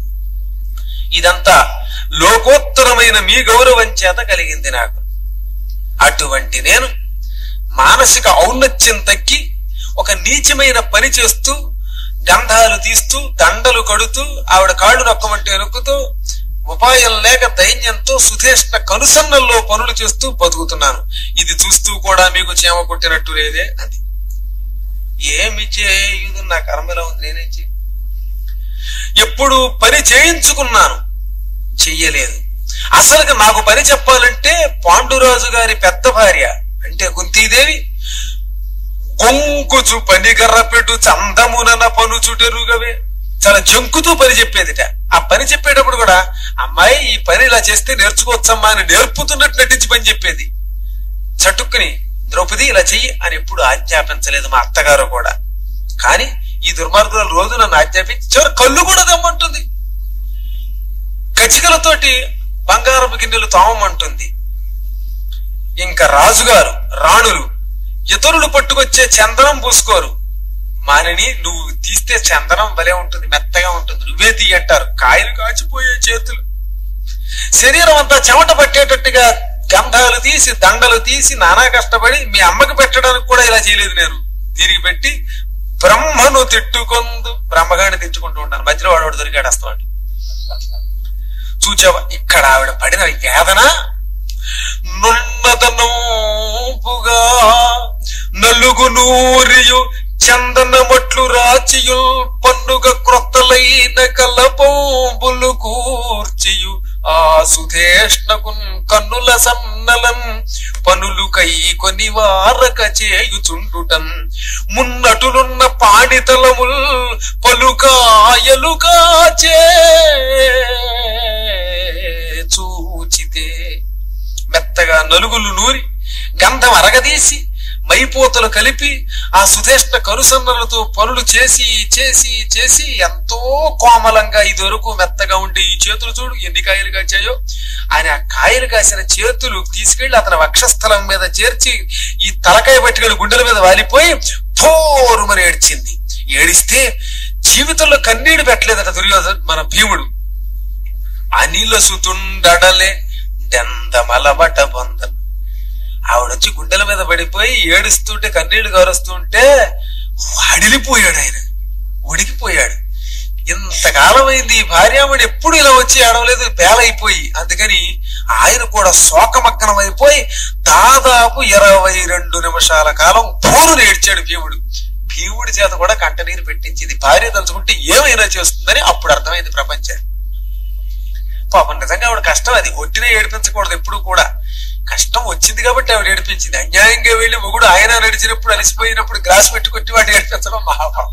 ఇదంతా లోకోత్తరమైన మీ గౌరవం చేత కలిగింది నాకు అటువంటి నేను మానసిక ఔన్నత్యం తగ్గి ఒక నీచమైన పని చేస్తూ గంధాలు తీస్తూ దండలు కడుతూ ఆవిడ కాళ్ళు నొక్కమంటే నొక్కుతూ ఉపాయం లేక దైన్యంతో సుధేష్ణ కనుసన్నల్లో పనులు చేస్తూ బతుకుతున్నాను ఇది చూస్తూ కూడా మీకు చేమ కొట్టినట్టు లేదే అది ఏమి చేయుదు నా కర్మలో ఉంది నేనేం చేయ ఎప్పుడు పని చేయించుకున్నాను చెయ్యలేదు అసలుగా నాకు పని చెప్పాలంటే పాండురాజు గారి పెద్ద భార్య అంటే కుంతీదేవి కొంకుచు పని గర్రపెట్టు చందమునన పనుచుటెరుగవే చాలా జంకుతూ పని చెప్పేదిట ఆ పని చెప్పేటప్పుడు కూడా అమ్మాయి ఈ పని ఇలా చేస్తే నేర్చుకోవచ్చమ్మా అని నేర్పుతున్నట్టు నటించి పని చెప్పేది చటుక్కుని ద్రౌపది ఇలా చెయ్యి అని ఎప్పుడు ఆజ్ఞాపించలేదు మా అత్తగారు కూడా కానీ ఈ దుర్మార్గుల రోజు నన్ను ఆజ్ఞాపించి చివరి కళ్ళు కూడా దమ్మంటుంది కచికలతోటి బంగారపు గిన్నెలు తామమంటుంది ఇంకా రాజుగారు రాణులు ఇతరులు పట్టుకొచ్చే చందనం పూసుకోరు మానిని నువ్వు తీస్తే చందనం భలే ఉంటుంది మెత్తగా ఉంటుంది నువ్వే తీయంటారు కాయలు కాచిపోయే చేతులు శరీరం అంతా చెమట పట్టేటట్టుగా గంధాలు తీసి దండలు తీసి నానా కష్టపడి మీ అమ్మకి పెట్టడానికి కూడా ఇలా చేయలేదు నేను తిరిగి పెట్టి బ్రహ్మను తిట్టుకొందు బ్రహ్మగాడిని తిట్టుకుంటూ ఉంటాను మధ్యలో వాడు దొరికాడు వస్తాడు చూచావా ఇక్కడ ఆవిడ పడిన వేదన నున్నదనంపుగా నలుగు నూరియు చందనమట్లు రాచియు పన్నుగ క్రొత్తలైన కలపోంబులు కూర్చియు ఆ సుధేష్ణకు కన్నుల సన్నలం పనులు కై కొని వారక చేయుచుండుటన్ మున్నటులున్న పాడితలముల్ పలుకాయలుగా చే చూచితే మెత్తగా నలుగులు నూరి గంధం అరగదీసి మైపోతలు కలిపి ఆ సుధేష్ణ కనుసన్నలతో పనులు చేసి చేసి చేసి ఎంతో కోమలంగా ఇదివరకు మెత్తగా ఉండి ఈ చేతులు చూడు ఎన్ని కాయలు కాచాయో ఆయన ఆ కాయలు కాసిన చేతులు తీసుకెళ్లి అతని వక్షస్థలం మీద చేర్చి ఈ తలకాయ పట్టుకెళ్ళి గుండెల మీద వాలిపోయి పోరుమని ఏడ్చింది ఏడిస్తే జీవితంలో కన్నీడు పెట్టలేదట దుర్యోధన్ మన భీముడు అనిలసుతుండడలే డెందమలబట బొందన్ ఆవిడొచ్చి గుండెల మీద పడిపోయి ఏడుస్తుంటే కన్నీళ్లు గారుస్తుంటే అడిలిపోయాడు ఆయన ఉడికిపోయాడు ఇంతకాలం అయింది ఈ భార్యామణి ఎప్పుడు ఇలా వచ్చి ఆడవలేదు బేలైపోయి అందుకని ఆయన కూడా శోకమగ్నం అయిపోయి దాదాపు ఇరవై రెండు నిమిషాల కాలం భూరుని ఏడ్చాడు భీముడు భీముడి చేత కూడా కంటనీరు పెట్టించింది భార్య తలుచుకుంటే ఏమైనా చేస్తుందని అప్పుడు అర్థమైంది ప్రపంచానికి పాపం నిజంగా ఆవిడ కష్టం అది ఒట్టినే ఏడిపించకూడదు ఎప్పుడు కూడా కష్టం వచ్చింది కాబట్టి ఆవిడ ఏడిపించింది అన్యాయంగా వెళ్ళి మొగుడు ఆయన నడిచినప్పుడు అలసిపోయినప్పుడు గ్లాస్ పెట్టి కొట్టి వాడు ఏడిపించడం మహాపాపం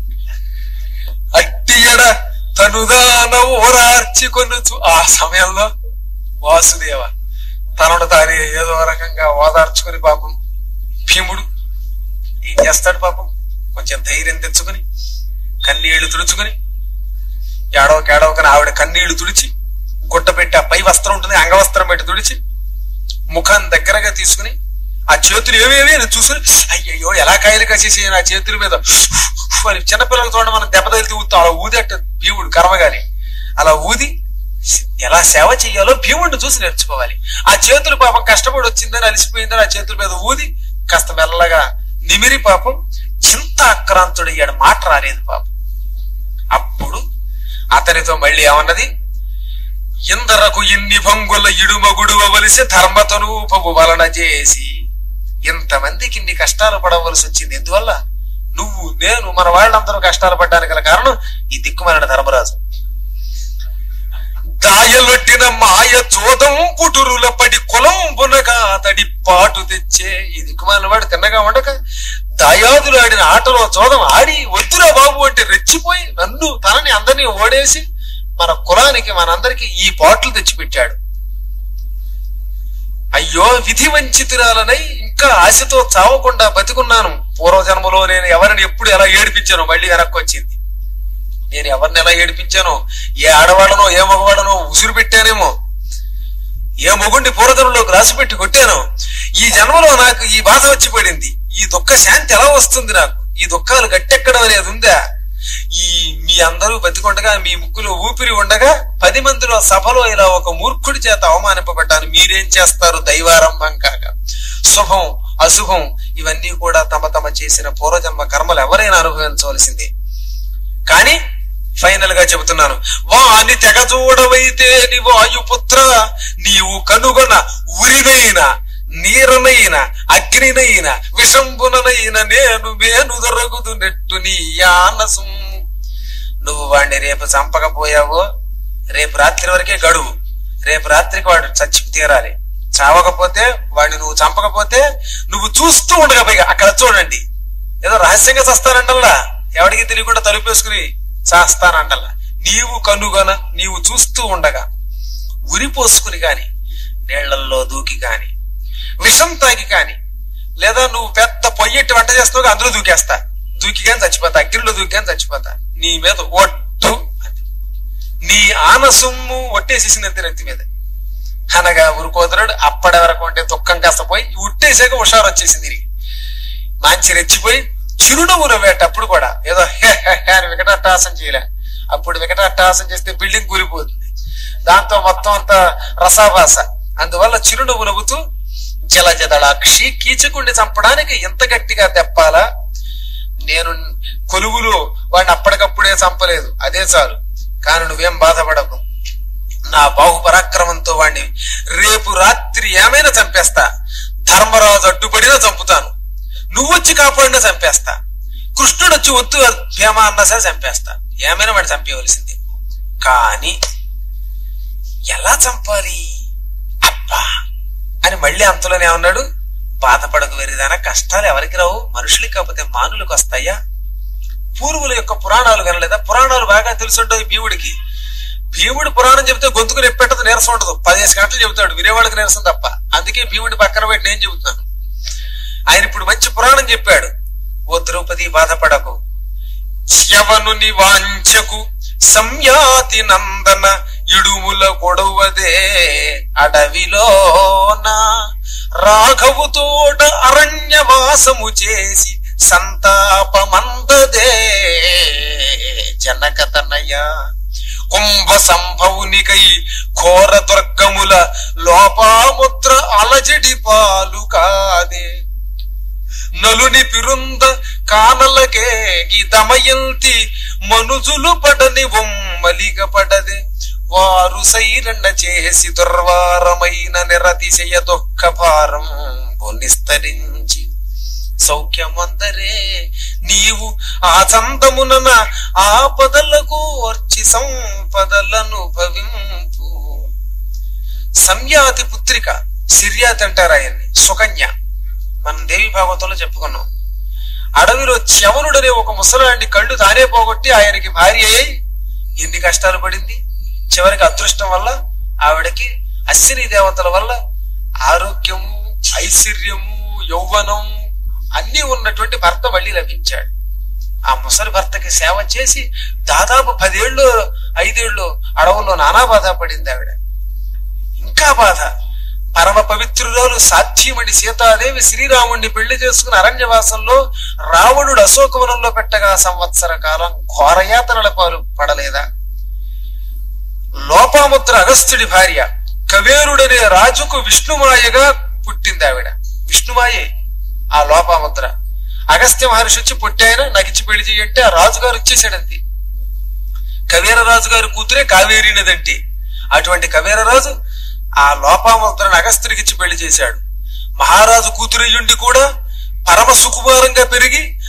అట్టియడ తనుదాన ఓరార్చి కొనుచు ఆ సమయంలో వాసుదేవ తనను తానే ఏదో రకంగా ఓదార్చుకుని పాపం భీముడు ఏం చేస్తాడు పాపం కొంచెం ధైర్యం తెచ్చుకుని కన్నీళ్లు తుడుచుకుని ఏడవక ఏడవకని ఆవిడ కన్నీళ్లు తుడిచి గుడ్డ పెట్టి ఆ పై వస్త్రం ఉంటుంది అంగవస్త్రం పెట్టి తుడిచి ముఖం దగ్గరగా తీసుకుని ఆ చేతులు ఏవేవి అని చూసుకుని అయ్యయ్యో ఎలా కాయలు కాసేసి నా చేతుల మీద అని చిన్నపిల్లలు చూడండి మనం దెబ్బ తగిలితే ఊతాం అలా ఊదట భీముడు కర్మగాని అలా ఊది ఎలా సేవ చెయ్యాలో భీముడిని చూసి నేర్చుకోవాలి ఆ చేతులు పాపం కష్టపడి వచ్చిందని అలసిపోయిందని ఆ చేతుల మీద ఊది కాస్త మెల్లగా నిమిరి పాపం చింత ఆక్రాంతుడయ్యాడు మాట రాలేదు పాపం అప్పుడు అతనితో మళ్ళీ ఏమన్నది ఇందరకు ఇన్ని భంగుల ఇడుమగుడువలసి ధర్మతనూపము వలన చేసి ఇంతమందికి ఇన్ని కష్టాలు పడవలసి వచ్చింది ఎందువల్ల నువ్వు నేను మన వాళ్ళందరూ కష్టాలు పడ్డానికి గల కారణం ఈ దిక్కుమాలిన ధర్మరాజు దాయలొట్టిన మాయ చోదం పుటురుల పడి కులం బునగా తడి పాటు తెచ్చే ఈ దిక్కుమాలిన వాడు తిన్నగా ఉండక దాయాదులు ఆడిన ఆటలో చోదం ఆడి వద్దురా బాబు అంటే రెచ్చిపోయి నన్ను తనని అందరినీ ఓడేసి మన కులానికి మనందరికి ఈ పాటలు తెచ్చిపెట్టాడు అయ్యో విధి వంచితురాలనై ఇంకా ఆశతో చావకుండా బతికున్నాను పూర్వజన్మలో నేను ఎవరిని ఎప్పుడు ఎలా ఏడిపించానో మళ్ళీ వెనక్కి వచ్చింది నేను ఎవరిని ఎలా ఏడిపించానో ఏ ఆడవాళ్ళనో ఏ మగవాళ్ళనో ఉసురు పెట్టానేమో ఏ మొగుండి పూర్వజన్మలో గ్లాసు పెట్టి కొట్టాను ఈ జన్మలో నాకు ఈ బాధ వచ్చి పడింది ఈ దుఃఖ శాంతి ఎలా వస్తుంది నాకు ఈ దుఃఖాలు గట్టెక్కడం అనేది ఉందా ఈ మీ అందరూ బతికొండగా మీ ముక్కులో ఊపిరి ఉండగా పది మందిలో సభలో ఇలా ఒక మూర్ఖుడి చేత అవమానింపబడ్డాను మీరేం చేస్తారు దైవారంభం కాక శుభం అశుభం ఇవన్నీ కూడా తమ తమ చేసిన పూర్వజన్మ కర్మలు ఎవరైనా అనుభవించవలసిందే కానీ ఫైనల్ గా చెబుతున్నాను వాని తెగ చూడవైతే నీ వాయుపుత్ర నీవు కనుగొన ఉరినైన నీరనైన అగ్నినైన విషంబుననైన నేను మేను దొరకుదు నెట్టు నీ యానసు నువ్వు వాడిని రేపు చంపకపోయావో రేపు రాత్రి వరకే గడువు రేపు రాత్రికి వాడు చచ్చి తీరాలి చావకపోతే వాడిని నువ్వు చంపకపోతే నువ్వు చూస్తూ ఉండగా పైగా అక్కడ చూడండి ఏదో రహస్యంగా చస్తానంటల్లా ఎవడికి తెలియకుండా తలుపేసుకుని చేస్తానంటల్లా నీవు కనుగొన నీవు చూస్తూ ఉండగా ఉరి పోసుకుని కాని నీళ్లల్లో దూకి కాని విషం తాగి కాని లేదా నువ్వు పెద్ద పొయ్యెట్టి వంట చేస్తావు అందులో దూకేస్తా దూకి కానీ చచ్చిపోతా అగ్నిలో దూకి కానీ చచ్చిపోతా నీ మీద ఒట్టు అని. నీ ఆనసొమ్ము ఒట్టేసేసింది నెత్తి మీద అనగా ఊరుకోదరుడు అప్పటి వరకు ఉంటే దుఃఖం కాస్త పోయి ఉట్టేసాక హుషారు వచ్చేసింది తిరిగి మంచి రెచ్చిపోయి చిరునవ్వు నవ్వేటప్పుడు కూడా ఏదో హే హే హే అని వికటాట్టహాసం చేయలే అప్పుడు వికటాట్టహాసం చేస్తే బిల్డింగ్ కూలిపోతుంది దాంతో మొత్తం అంతా రసాభాస అందువల్ల చిరునవ్వు నవ్వుతూ జలజదళాక్షి కీచకుణ్ణి చంపడానికి ఎంత గట్టిగా తెప్పాలా నేను కొలువులో వాడిని అప్పటికప్పుడే చంపలేదు అదే చాలు కాని నువ్వేం బాధపడకు నా బాహు పరాక్రమంతో వాణ్ణి రేపు రాత్రి ఏమైనా చంపేస్తా ధర్మరాజు అడ్డుపడినా చంపుతాను నువ్వొచ్చి కాపాడినా చంపేస్తా కృష్ణుడు వచ్చి వద్దు భీమ అన్నా సరే చంపేస్తా ఏమైనా వాడిని చంపేయవలసిందే కానీ ఎలా చంపాలి అబ్బా అని మళ్ళీ అంతలోనే ఏమన్నాడు బాధపడకు వెరిదానా కష్టాలు ఎవరికి రావు మనుషులకి కాకపోతే మానులకు వస్తాయా పూర్వుల యొక్క పురాణాలు వినలేదా పురాణాలు బాగా తెలుసుంటాయి భీముడికి భీముడు పురాణం చెబితే గొంతుకు నెప్పెట్టదు నీరసం ఉండదు పదిహేను గంటలు చెబుతాడు వినేవాళ్ళకి నీరసం తప్ప అందుకే భీముడి పక్కన పెట్టి నేను చెబుతున్నాను ఆయన ఇప్పుడు మంచి పురాణం చెప్పాడు ఓ ద్రౌపది బాధపడకు శ్యవనుని వాంఛకు సంయాతి నందన ఇడుముల గొడవదే అడవిలోన రాఘవుతోట అరణ్యవాసము చేసి సంతాపమందదే జనకతనయ కుంభ సంభవునికై ఘోర దుర్గముల లోపాముద్ర అలజడి పాలు కాదే నలుని పిరుంద కానలకే ఈ దమయంతి మనుజులు పడని వమ్మలిగ పడదే వారు సైరణ చేసి దుర్వారమైన నిరతిశయ దుఃఖ భారం నిస్తరించి సౌఖ్యమందరే నీవు ఆ చందమున ఆపదలకు వచ్చి సంపదలను భవింపు సంయాతి పుత్రిక సిర్యాతి అంటారు ఆయన్ని సుకన్య మనం దేవి భాగవతంలో చెప్పుకున్నాం అడవిలో చవనుడనే ఒక ముసలాంటి కళ్ళు తానే పోగొట్టి ఆయనకి భార్య అయి ఎన్ని కష్టాలు పడింది చివరికి అదృష్టం వల్ల ఆవిడకి అశ్విని దేవతల వల్ల ఆరోగ్యము ఐశ్వర్యము యౌవనం అన్ని ఉన్నటువంటి భర్త మళ్ళీ లభించాడు ఆ ముసలి భర్తకి సేవ చేసి దాదాపు పదేళ్ళు ఐదేళ్ళు అడవుల్లో నానా బాధ పడింది ఆవిడ ఇంకా బాధ పరమ పవిత్రురాలు సాధ్యమణి సీతాదేవి శ్రీరాముణ్ణి పెళ్లి చేసుకున్న అరణ్యవాసంలో రావణుడు అశోకవనంలో పెట్టగా సంవత్సర కాలం ఘోరయాతనల పాలు పడలేదా లోపాముద్ర అగస్త్యుడి భార్య కవేరుడనే రాజుకు విష్ణుమాయగా పుట్టింది ఆవిడ విష్ణుమాయే ఆ లోపాముద్ర అగస్త్య మహర్షి వచ్చి పుట్టాయన నాకు ఇచ్చి పెళ్లి చేయంటే ఆ రాజుగారు ఇచ్చేసాడంతే కవేర రాజు గారి కూతురే కావేరి నదంటే అటువంటి కవేరరాజు ఆ లోపాముద్రను అగస్త్యునికి ఇచ్చి పెళ్లి చేశాడు మహారాజు కూతురయ్యుండి కూడా పరమ సుకుమారంగా పెరిగి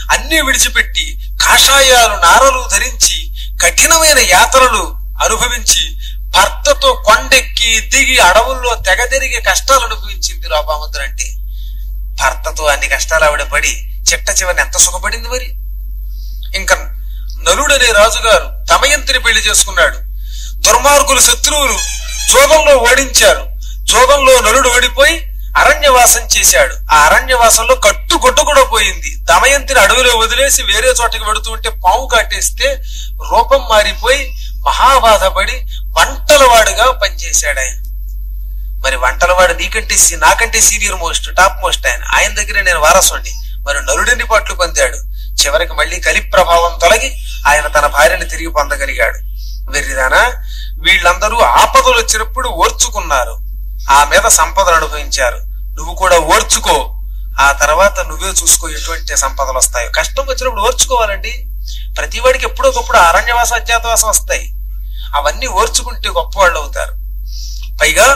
అన్ని విడిచిపెట్టి కాషాయాలు నారలు ధరించి కఠినమైన యాత్రలు అనుభవించి భర్తతో కొండెక్కి దిగి అడవుల్లో తెగ తిరిగి కష్టాలు అనుభవించింది లోపాముద్ర అంటే భర్తతో అన్ని కష్టాలు ఆవిడ పడి చిట్ట చివరిని ఎంత సుఖపడింది మరి ఇంకా నలుడనే రాజుగారు దమయంతిని పెళ్లి చేసుకున్నాడు దుర్మార్గులు శత్రువులు జోగంలో ఓడించారు జోగంలో నలుడు ఓడిపోయి అరణ్యవాసం చేశాడు ఆ అరణ్యవాసంలో కట్టు కొట్టు కూడా పోయింది దమయంతిని అడవిలో వదిలేసి వేరే చోటకి వెడుతూ ఉంటే పాము కాటేస్తే రూపం మారిపోయి మహాబాధపడి వంటలవాడుగా పనిచేశాడు ఆయన మరి వంటలవాడు నీకంటే సీ- నాకంటే సీనియర్ మోస్ట్ టాప్ మోస్ట్ ఆయన ఆయన దగ్గర నేను వారసుండి మరి నలుడిని పట్లు పొందాడు చివరికి మళ్ళీ కలి ప్రభావం తొలగి ఆయన తన భార్యని తిరిగి పొందగలిగాడు వెర్రిదానా వీళ్ళందరూ ఆపదలు వచ్చినప్పుడు ఓర్చుకున్నారు ఆ మీద సంపదలు అనుభవించారు నువ్వు కూడా ఓర్చుకో ఆ తర్వాత నువ్వే చూసుకో ఎటువంటి సంపదలు వస్తాయో కష్టం వచ్చినప్పుడు ఓర్చుకోవాలండి ప్రతి వాడికి ఎప్పుడో ఒకప్పుడు అరణ్యవాస అజ్ఞాతవాసం వస్తాయి అవన్నీ ఓర్చుకుంటే గొప్పవాళ్ళు అవుతారు పైగా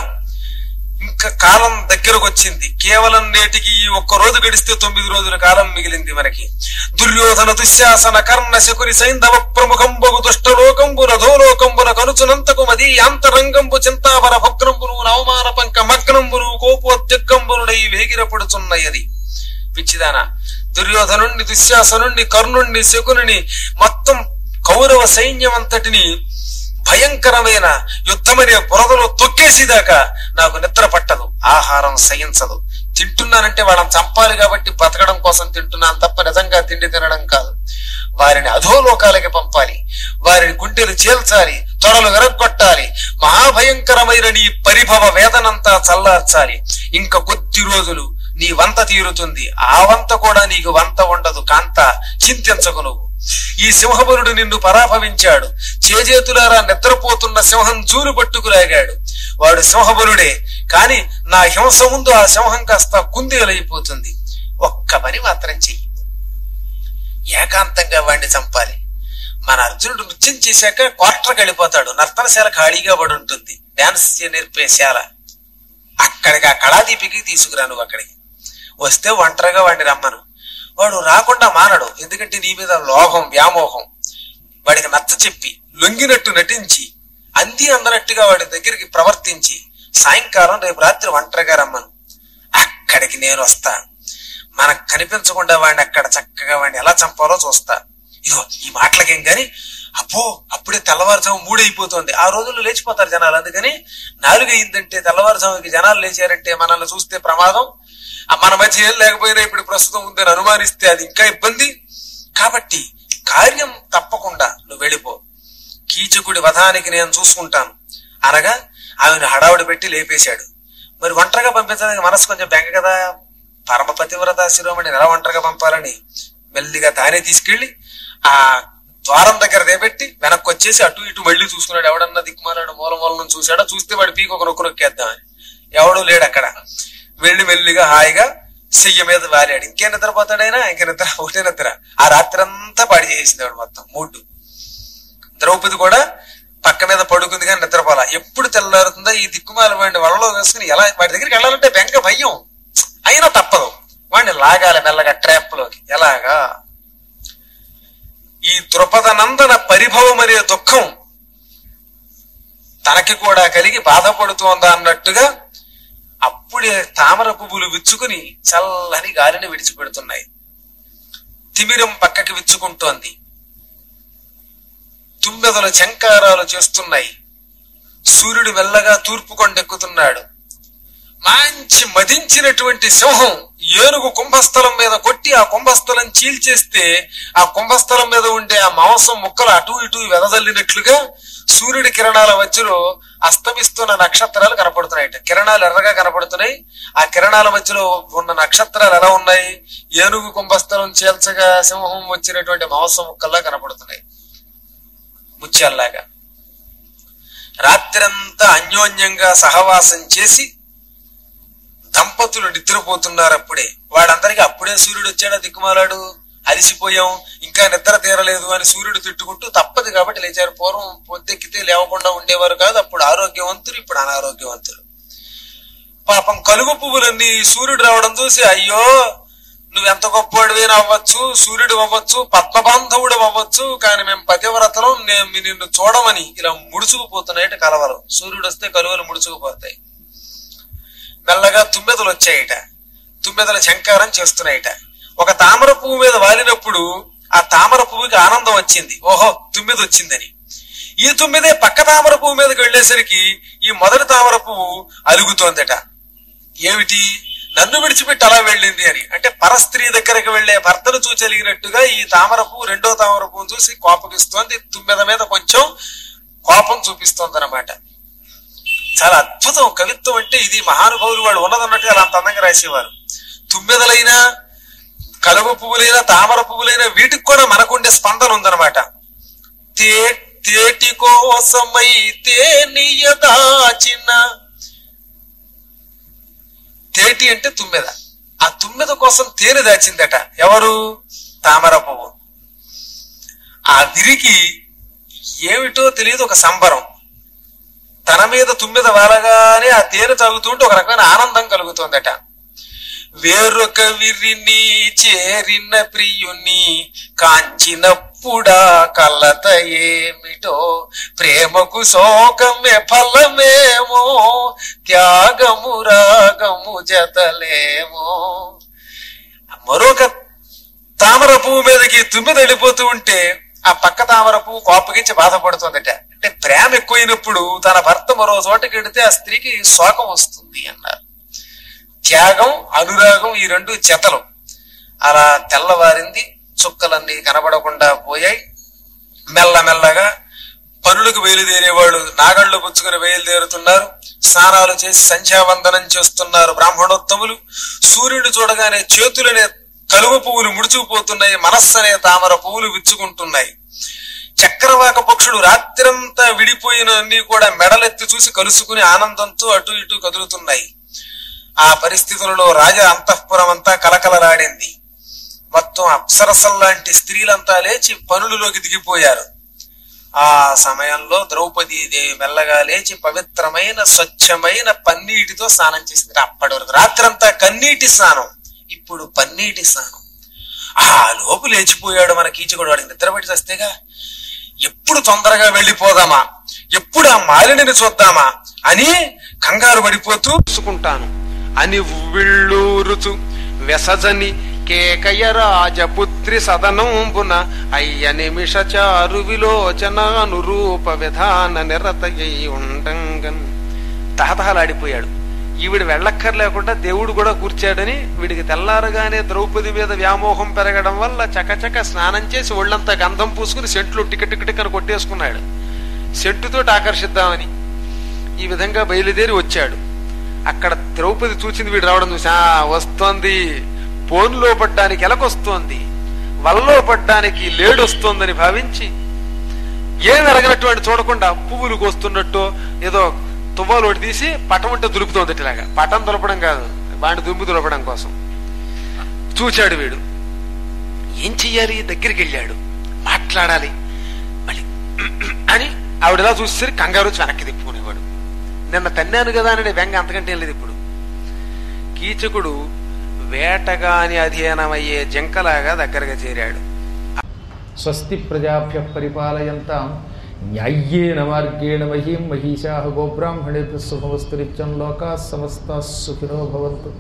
ఇంకా కాలం దగ్గరకు వచ్చింది కేవలం నేటికి ఈ ఒక్క రోజు గడిస్తే తొమ్మిది రోజుల కాలం మిగిలింది మనకి దుర్యోధన దుశ్శాసన కర్ణ శకుని సైంధవ ప్రముఖంబగు దుష్టలోకంబున ధోలోకంబున కనుచునంతకు మది యాంతరంగంబు చింతావర భగ్నంబును నవమాన పంక మగ్నంబును కోపోద్యగ్గంబునుడై వేగిరపడుచున్నయది పిచ్చిదానా దుర్యోధనుణ్ణి దుశ్శాసనుణ్ణి కర్ణుణ్ణి శకునుని మొత్తం కౌరవ సైన్యం అంతటిని భయంకరమైన యుద్ధమనే బురదలో తొక్కేసేదాకా నాకు నిద్ర పట్టదు ఆహారం సహించదు తింటున్నానంటే వాళ్ళని చంపాలి కాబట్టి బతకడం కోసం తింటున్నాను తప్ప నిజంగా తిండి తినడం కాదు వారిని అధోలోకాలకి పంపాలి వారిని గుండెలు చీల్చాలి తొడలు విరగొట్టాలి మహాభయంకరమైన నీ పరిభవ వేదనంతా చల్లార్చాలి ఇంకా కొద్ది రోజులు నీ వంత తీరుతుంది ఆ వంత కూడా నీకు వంత ఉండదు కాంత చింతించకు నువ్వు ఈ సింహబలుడు నిన్ను పరాభవించాడు చేజేతులారా నిద్రపోతున్న సింహం చూరు పట్టుకులాగాడు వాడు సింహబలుడే కాని నా హింస ముందు ఆ సింహం కాస్త కుందేలైపోతుంది ఒక్క పని మాత్రం చెయ్యి ఏకాంతంగా వాడిని చంపాలి మన అర్జునుడు నృత్యం చేశాక క్వార్టర్కి వెళ్ళిపోతాడు నర్తనశాల ఖాళీగా పడి ఉంటుంది డాన్స్ నేర్పే శాల అక్కడికి ఆ కళాదీపికి తీసుకురా నువ్వు అక్కడికి వస్తే ఒంటరిగా వాడిని రమ్మను వాడు రాకుండా మానడు ఎందుకంటే నీ మీద లోహం వ్యామోహం వాడికి నచ్చ చెప్పి లొంగినట్టు నటించి అంది అందనట్టుగా వాడి దగ్గరికి ప్రవర్తించి సాయంకాలం రేపు రాత్రి ఒంటరిగా రమ్మను అక్కడికి నేను వస్తా మనకు కనిపించకుండా వాడిని అక్కడ చక్కగా వాడిని ఎలా చంపాలో చూస్తా ఇదిగో ఈ మాటలకేం గాని అప్పో అప్పుడే తెల్లవారుజాము మూడైపోతుంది ఆ రోజుల్లో లేచిపోతారు జనాలు అందుకని నాలుగు అయిందంటే తెల్లవారుజాముకి జనాలు లేచారంటే మనల్ని చూస్తే ప్రమాదం ఆ మన మధ్య ఏం లేకపోయినా ఇప్పుడు ప్రస్తుతం ఉందని అనుమానిస్తే అది ఇంకా ఇబ్బంది కాబట్టి కార్యం తప్పకుండా నువ్వు వెళ్ళిపో కీచకుడి వధానికి నేను చూసుకుంటాను అనగా ఆమెను హడావుడి పెట్టి లేపేశాడు మరి ఒంటరిగా పంపించడానికి మనసు కొంచెం బెంగ కదా పరమ పతివ్రత శిరోమణిని ఎలా ఒంటరిగా పంపాలని మెల్లిగా తానే తీసుకెళ్లి ఆ ద్వారం దగ్గర దేపెట్టి వెనక్కి వచ్చేసి అటు ఇటు మళ్ళీ చూసుకున్నాడు ఎవడన్నా దిక్కుమాలాడు మూల మూలం చూశాడా చూస్తే వాడి పీక ఒక నొక్కు నొక్కేద్దామని ఎవడూ లేడు అక్కడ వెళ్ళి మెల్లిగా హాయిగా చెయ్యి మీద వారాడు ఇంకే నిద్రపోతాడైనా ఇంక నిద్ర ఒకటే నిద్ర ఆ రాత్రి అంతా పాడి చేసింది వాడు మొత్తం మూడ్డు ద్రౌపది కూడా పక్క మీద పడుకుంది కానీ నిద్రపోలా ఎప్పుడు తెల్లారుతుందో ఈ దిక్కుమాల వాడిని వలలో వేసుకుని ఎలా వాడి దగ్గరికి వెళ్ళాలంటే బెంగ భయం అయినా తప్పదు వాడిని లాగాలి మెల్లగా ట్రాప్ లోకి ఎలాగా ఈ ద్రుపద నందన పరిభవం అనే దుఃఖం తనకి కూడా కలిగి బాధపడుతోందా అన్నట్టుగా అప్పుడే తామర పువ్వులు విచ్చుకుని చల్లని గాలిని విడిచిపెడుతున్నాయి తిమిరం పక్కకి విచ్చుకుంటోంది తుమ్మెదల చంకారాలు చేస్తున్నాయి సూర్యుడు మెల్లగా తూర్పు కొండెక్కుతున్నాడు మంచి మదించినటువంటి సింహం ఏనుగు కుంభస్థలం మీద కొట్టి ఆ కుంభస్థలం చీల్చేస్తే ఆ కుంభస్థలం మీద ఉండే ఆ మాంసం ముక్కలు అటు ఇటు వెదజల్లినట్లుగా సూర్యుడి కిరణాల మధ్యలో అస్తమిస్తున్న నక్షత్రాలు కనపడుతున్నాయి కిరణాలు ఎర్రగా కనపడుతున్నాయి ఆ కిరణాల మధ్యలో ఉన్న నక్షత్రాలు ఎలా ఉన్నాయి ఏనుగు కుంభస్థలం చీల్చగా సింహం వచ్చినటువంటి మాంసం ముక్కల్లా కనపడుతున్నాయి ముత్యాల్లాగా రాత్రంతా అన్యోన్యంగా సహవాసం చేసి దంపతులు నిద్రపోతున్నారు అప్పుడే వాళ్ళందరికీ అప్పుడే సూర్యుడు వచ్చాడా దిక్కుమాలాడు అలిసిపోయాం ఇంకా నిద్ర తీరలేదు అని సూర్యుడు తిట్టుకుంటూ తప్పదు కాబట్టి లేచారు పూర్వం పొద్దెక్కితే లేవకుండా ఉండేవారు కాదు అప్పుడు ఆరోగ్యవంతులు ఇప్పుడు అనారోగ్యవంతులు పాపం కలుగు పువ్వులన్నీ సూర్యుడు రావడం చూసి అయ్యో నువ్వెంత గొప్పవాడివైనా అవ్వచ్చు సూర్యుడు అవ్వచ్చు పద్మబాంధవుడు అవ్వచ్చు కానీ మేము పతివ్రతలో నేను నిన్ను చూడమని ఇలా ముడుచుకుపోతున్నాయట కలవలు సూర్యుడు వస్తే కలువలు ముడుచుకుపోతాయి మెల్లగా తుమ్మెదలు వచ్చాయట తుమ్మెదల శంకారం చేస్తున్నాయట ఒక తామర పువ్వు మీద వాలినప్పుడు ఆ తామర పువ్వుకి ఆనందం వచ్చింది ఓహో తుమ్మెద వచ్చిందని ఈ తుమ్మెదే పక్క తామర పువ్వు మీదకి వెళ్ళేసరికి ఈ మొదటి తామర పువ్వు అలుగుతోందట ఏమిటి నన్ను విడిచిపెట్టి అలా వెళ్ళింది అని అంటే పరస్త్రీ దగ్గరకు వెళ్లే భర్తను చూచలిగినట్టుగా ఈ తామర పువ్వు రెండో తామర పువ్వు చూసి కోపగిస్తోంది తుమ్మెద మీద కొంచెం కోపం చూపిస్తోంది అనమాట చాలా అద్భుతం కవిత్వం అంటే ఇది మహానుభావులు వాళ్ళు ఉన్నదన్నట్టుగా అలా అంత అందంగా రాసేవారు తుమ్మెదలైనా కలువ పువ్వులైనా తామర పువ్వులైనా వీటికి కూడా మనకుండే స్పందన ఉందన్నమాట తే తేటి కోసమై తేనియదాచిన తేటి అంటే తుమ్మెద ఆ తుమ్మెద కోసం తేనె దాచిందట ఎవరు తామర పువ్వు ఆ విరికి ఏమిటో తెలియదు ఒక సంబరం తన మీద తుమ్మెద వాలగానే ఆ తేనె తాగుతుంటే ఒక రకమైన ఆనందం కలుగుతోందట వేరొక విరిని చేరిన ప్రియుని కాంచినప్పుడా కలత ఏమిటో ప్రేమకు శోకమే ఫలమేమో త్యాగము రాగము జతలేమో మరొక తామర పువ్వు మీదకి తుమ్మెద వెళ్ళిపోతూ ఉంటే ఆ పక్క తామర పువ్వు కోపగించి బాధపడుతుందట అంటే ప్రేమ ఎక్కువైనప్పుడు తన భర్త మరో చోటకి వెడితే ఆ స్త్రీకి శోకం వస్తుంది అన్నారు త్యాగం అనురాగం ఈ రెండు జతలు అలా తెల్లవారింది చుక్కలన్నీ కనబడకుండా పోయాయి మెల్లమెల్లగా పనులకు బయలుదేరేవాళ్ళు నాగళ్ళు పుచ్చుకుని బయలుదేరుతున్నారు స్నానాలు చేసి సంధ్యావందనం చేస్తున్నారు బ్రాహ్మణోత్తములు సూర్యుడు చూడగానే చేతులనే కలువ పువ్వులు ముడుచుకుపోతున్నాయి మనస్సు అనే తామర పువ్వులు విచ్చుకుంటున్నాయి చక్రవాక పక్షులు రాత్రంతా విడిపోయిన అన్ని కూడా మెడలెత్తి చూసి కలుసుకుని ఆనందంతో అటు ఇటు కదులుతున్నాయి ఆ పరిస్థితులలో రాజ అంతఃపురం అంతా కలకలలాడింది మొత్తం అప్సరసల్లాంటి స్త్రీలంతా లేచి పనులలోకి దిగిపోయారు ఆ సమయంలో ద్రౌపది దేవి మెల్లగా లేచి పవిత్రమైన స్వచ్ఛమైన పన్నీటితో స్నానం చేసింది అప్పటి వరకు రాత్రంతా కన్నీటి స్నానం ఇప్పుడు పన్నీటి స్నానం ఆ లోపు లేచిపోయాడు మన కీచకుడు వాడికి నిద్రపట్టి వస్తేగా ఎప్పుడు తొందరగా వెళ్ళిపోదామా ఎప్పుడు ఆ మాలిని చూద్దామా అని కంగారు పడిపోతూ చూసుకుంటాను అని విళ్ళూరుచు వెసజని కేకయ రాజపుత్రి సదనంబున అయ్య నిమిష చారు విలోచనాను రూప విధాన నిరతయ్యి ఉండంగన్ తహతహలాడిపోయాడు ఈవిడ వెళ్ళక్కర్ లేకుండా దేవుడు కూడా కూర్చాడని వీడికి తెల్లారగానే ద్రౌపది మీద వ్యామోహం పెరగడం వల్ల చకచక స్నానం చేసి ఒళ్ళంతా గంధం పూసుకుని సెంట్లు టికెట్ టికెట్ కొట్టేసుకున్నాడు సెంటుతోటి ఆకర్షిద్దామని ఈ విధంగా బయలుదేరి వచ్చాడు అక్కడ ద్రౌపది చూసింది వీడు రావడం చూసి "ఆ, వస్తోంది పోన్లో పడ్డానికి ఎలకొస్తోంది వల్లో పడ్డానికి లేడొస్తోందని భావించి ఏం అడగనటువంటి చూడకుండా పువ్వులు కోస్తున్నట్టు ఏదో తువ్వాలు ఒకటి తీసి పటం ఉంటే దులుపుతోంది ఇట్లాగా పటం దులపడం కాదు వాడిని దుమ్ము దులపడం కోసం చూచాడు వీడు ఏం చెయ్యాలి దగ్గరికి వెళ్ళాడు మాట్లాడాలి మళ్ళీ అని ఆవిడలా చూసేసరికి కంగారు వచ్చి వెనక్కి తిప్పుకునేవాడు నిన్న తన్నాను కదా అనే వెంగ అంతకంటే ఏం లేదు ఇప్పుడు కీచకుడు వేటగాని అధీనమయ్యే జింకలాగా దగ్గరగా చేరాడు స్వస్తి ప్రజాభ్య పరిపాలయంతాం న్యాయ్యేన మార్గేణ మహీం మహిషా గోబ్రాహ్మణేభ్య శుభమస్తు నిత్యం లోకా సమస్త సుఖినో భవంతు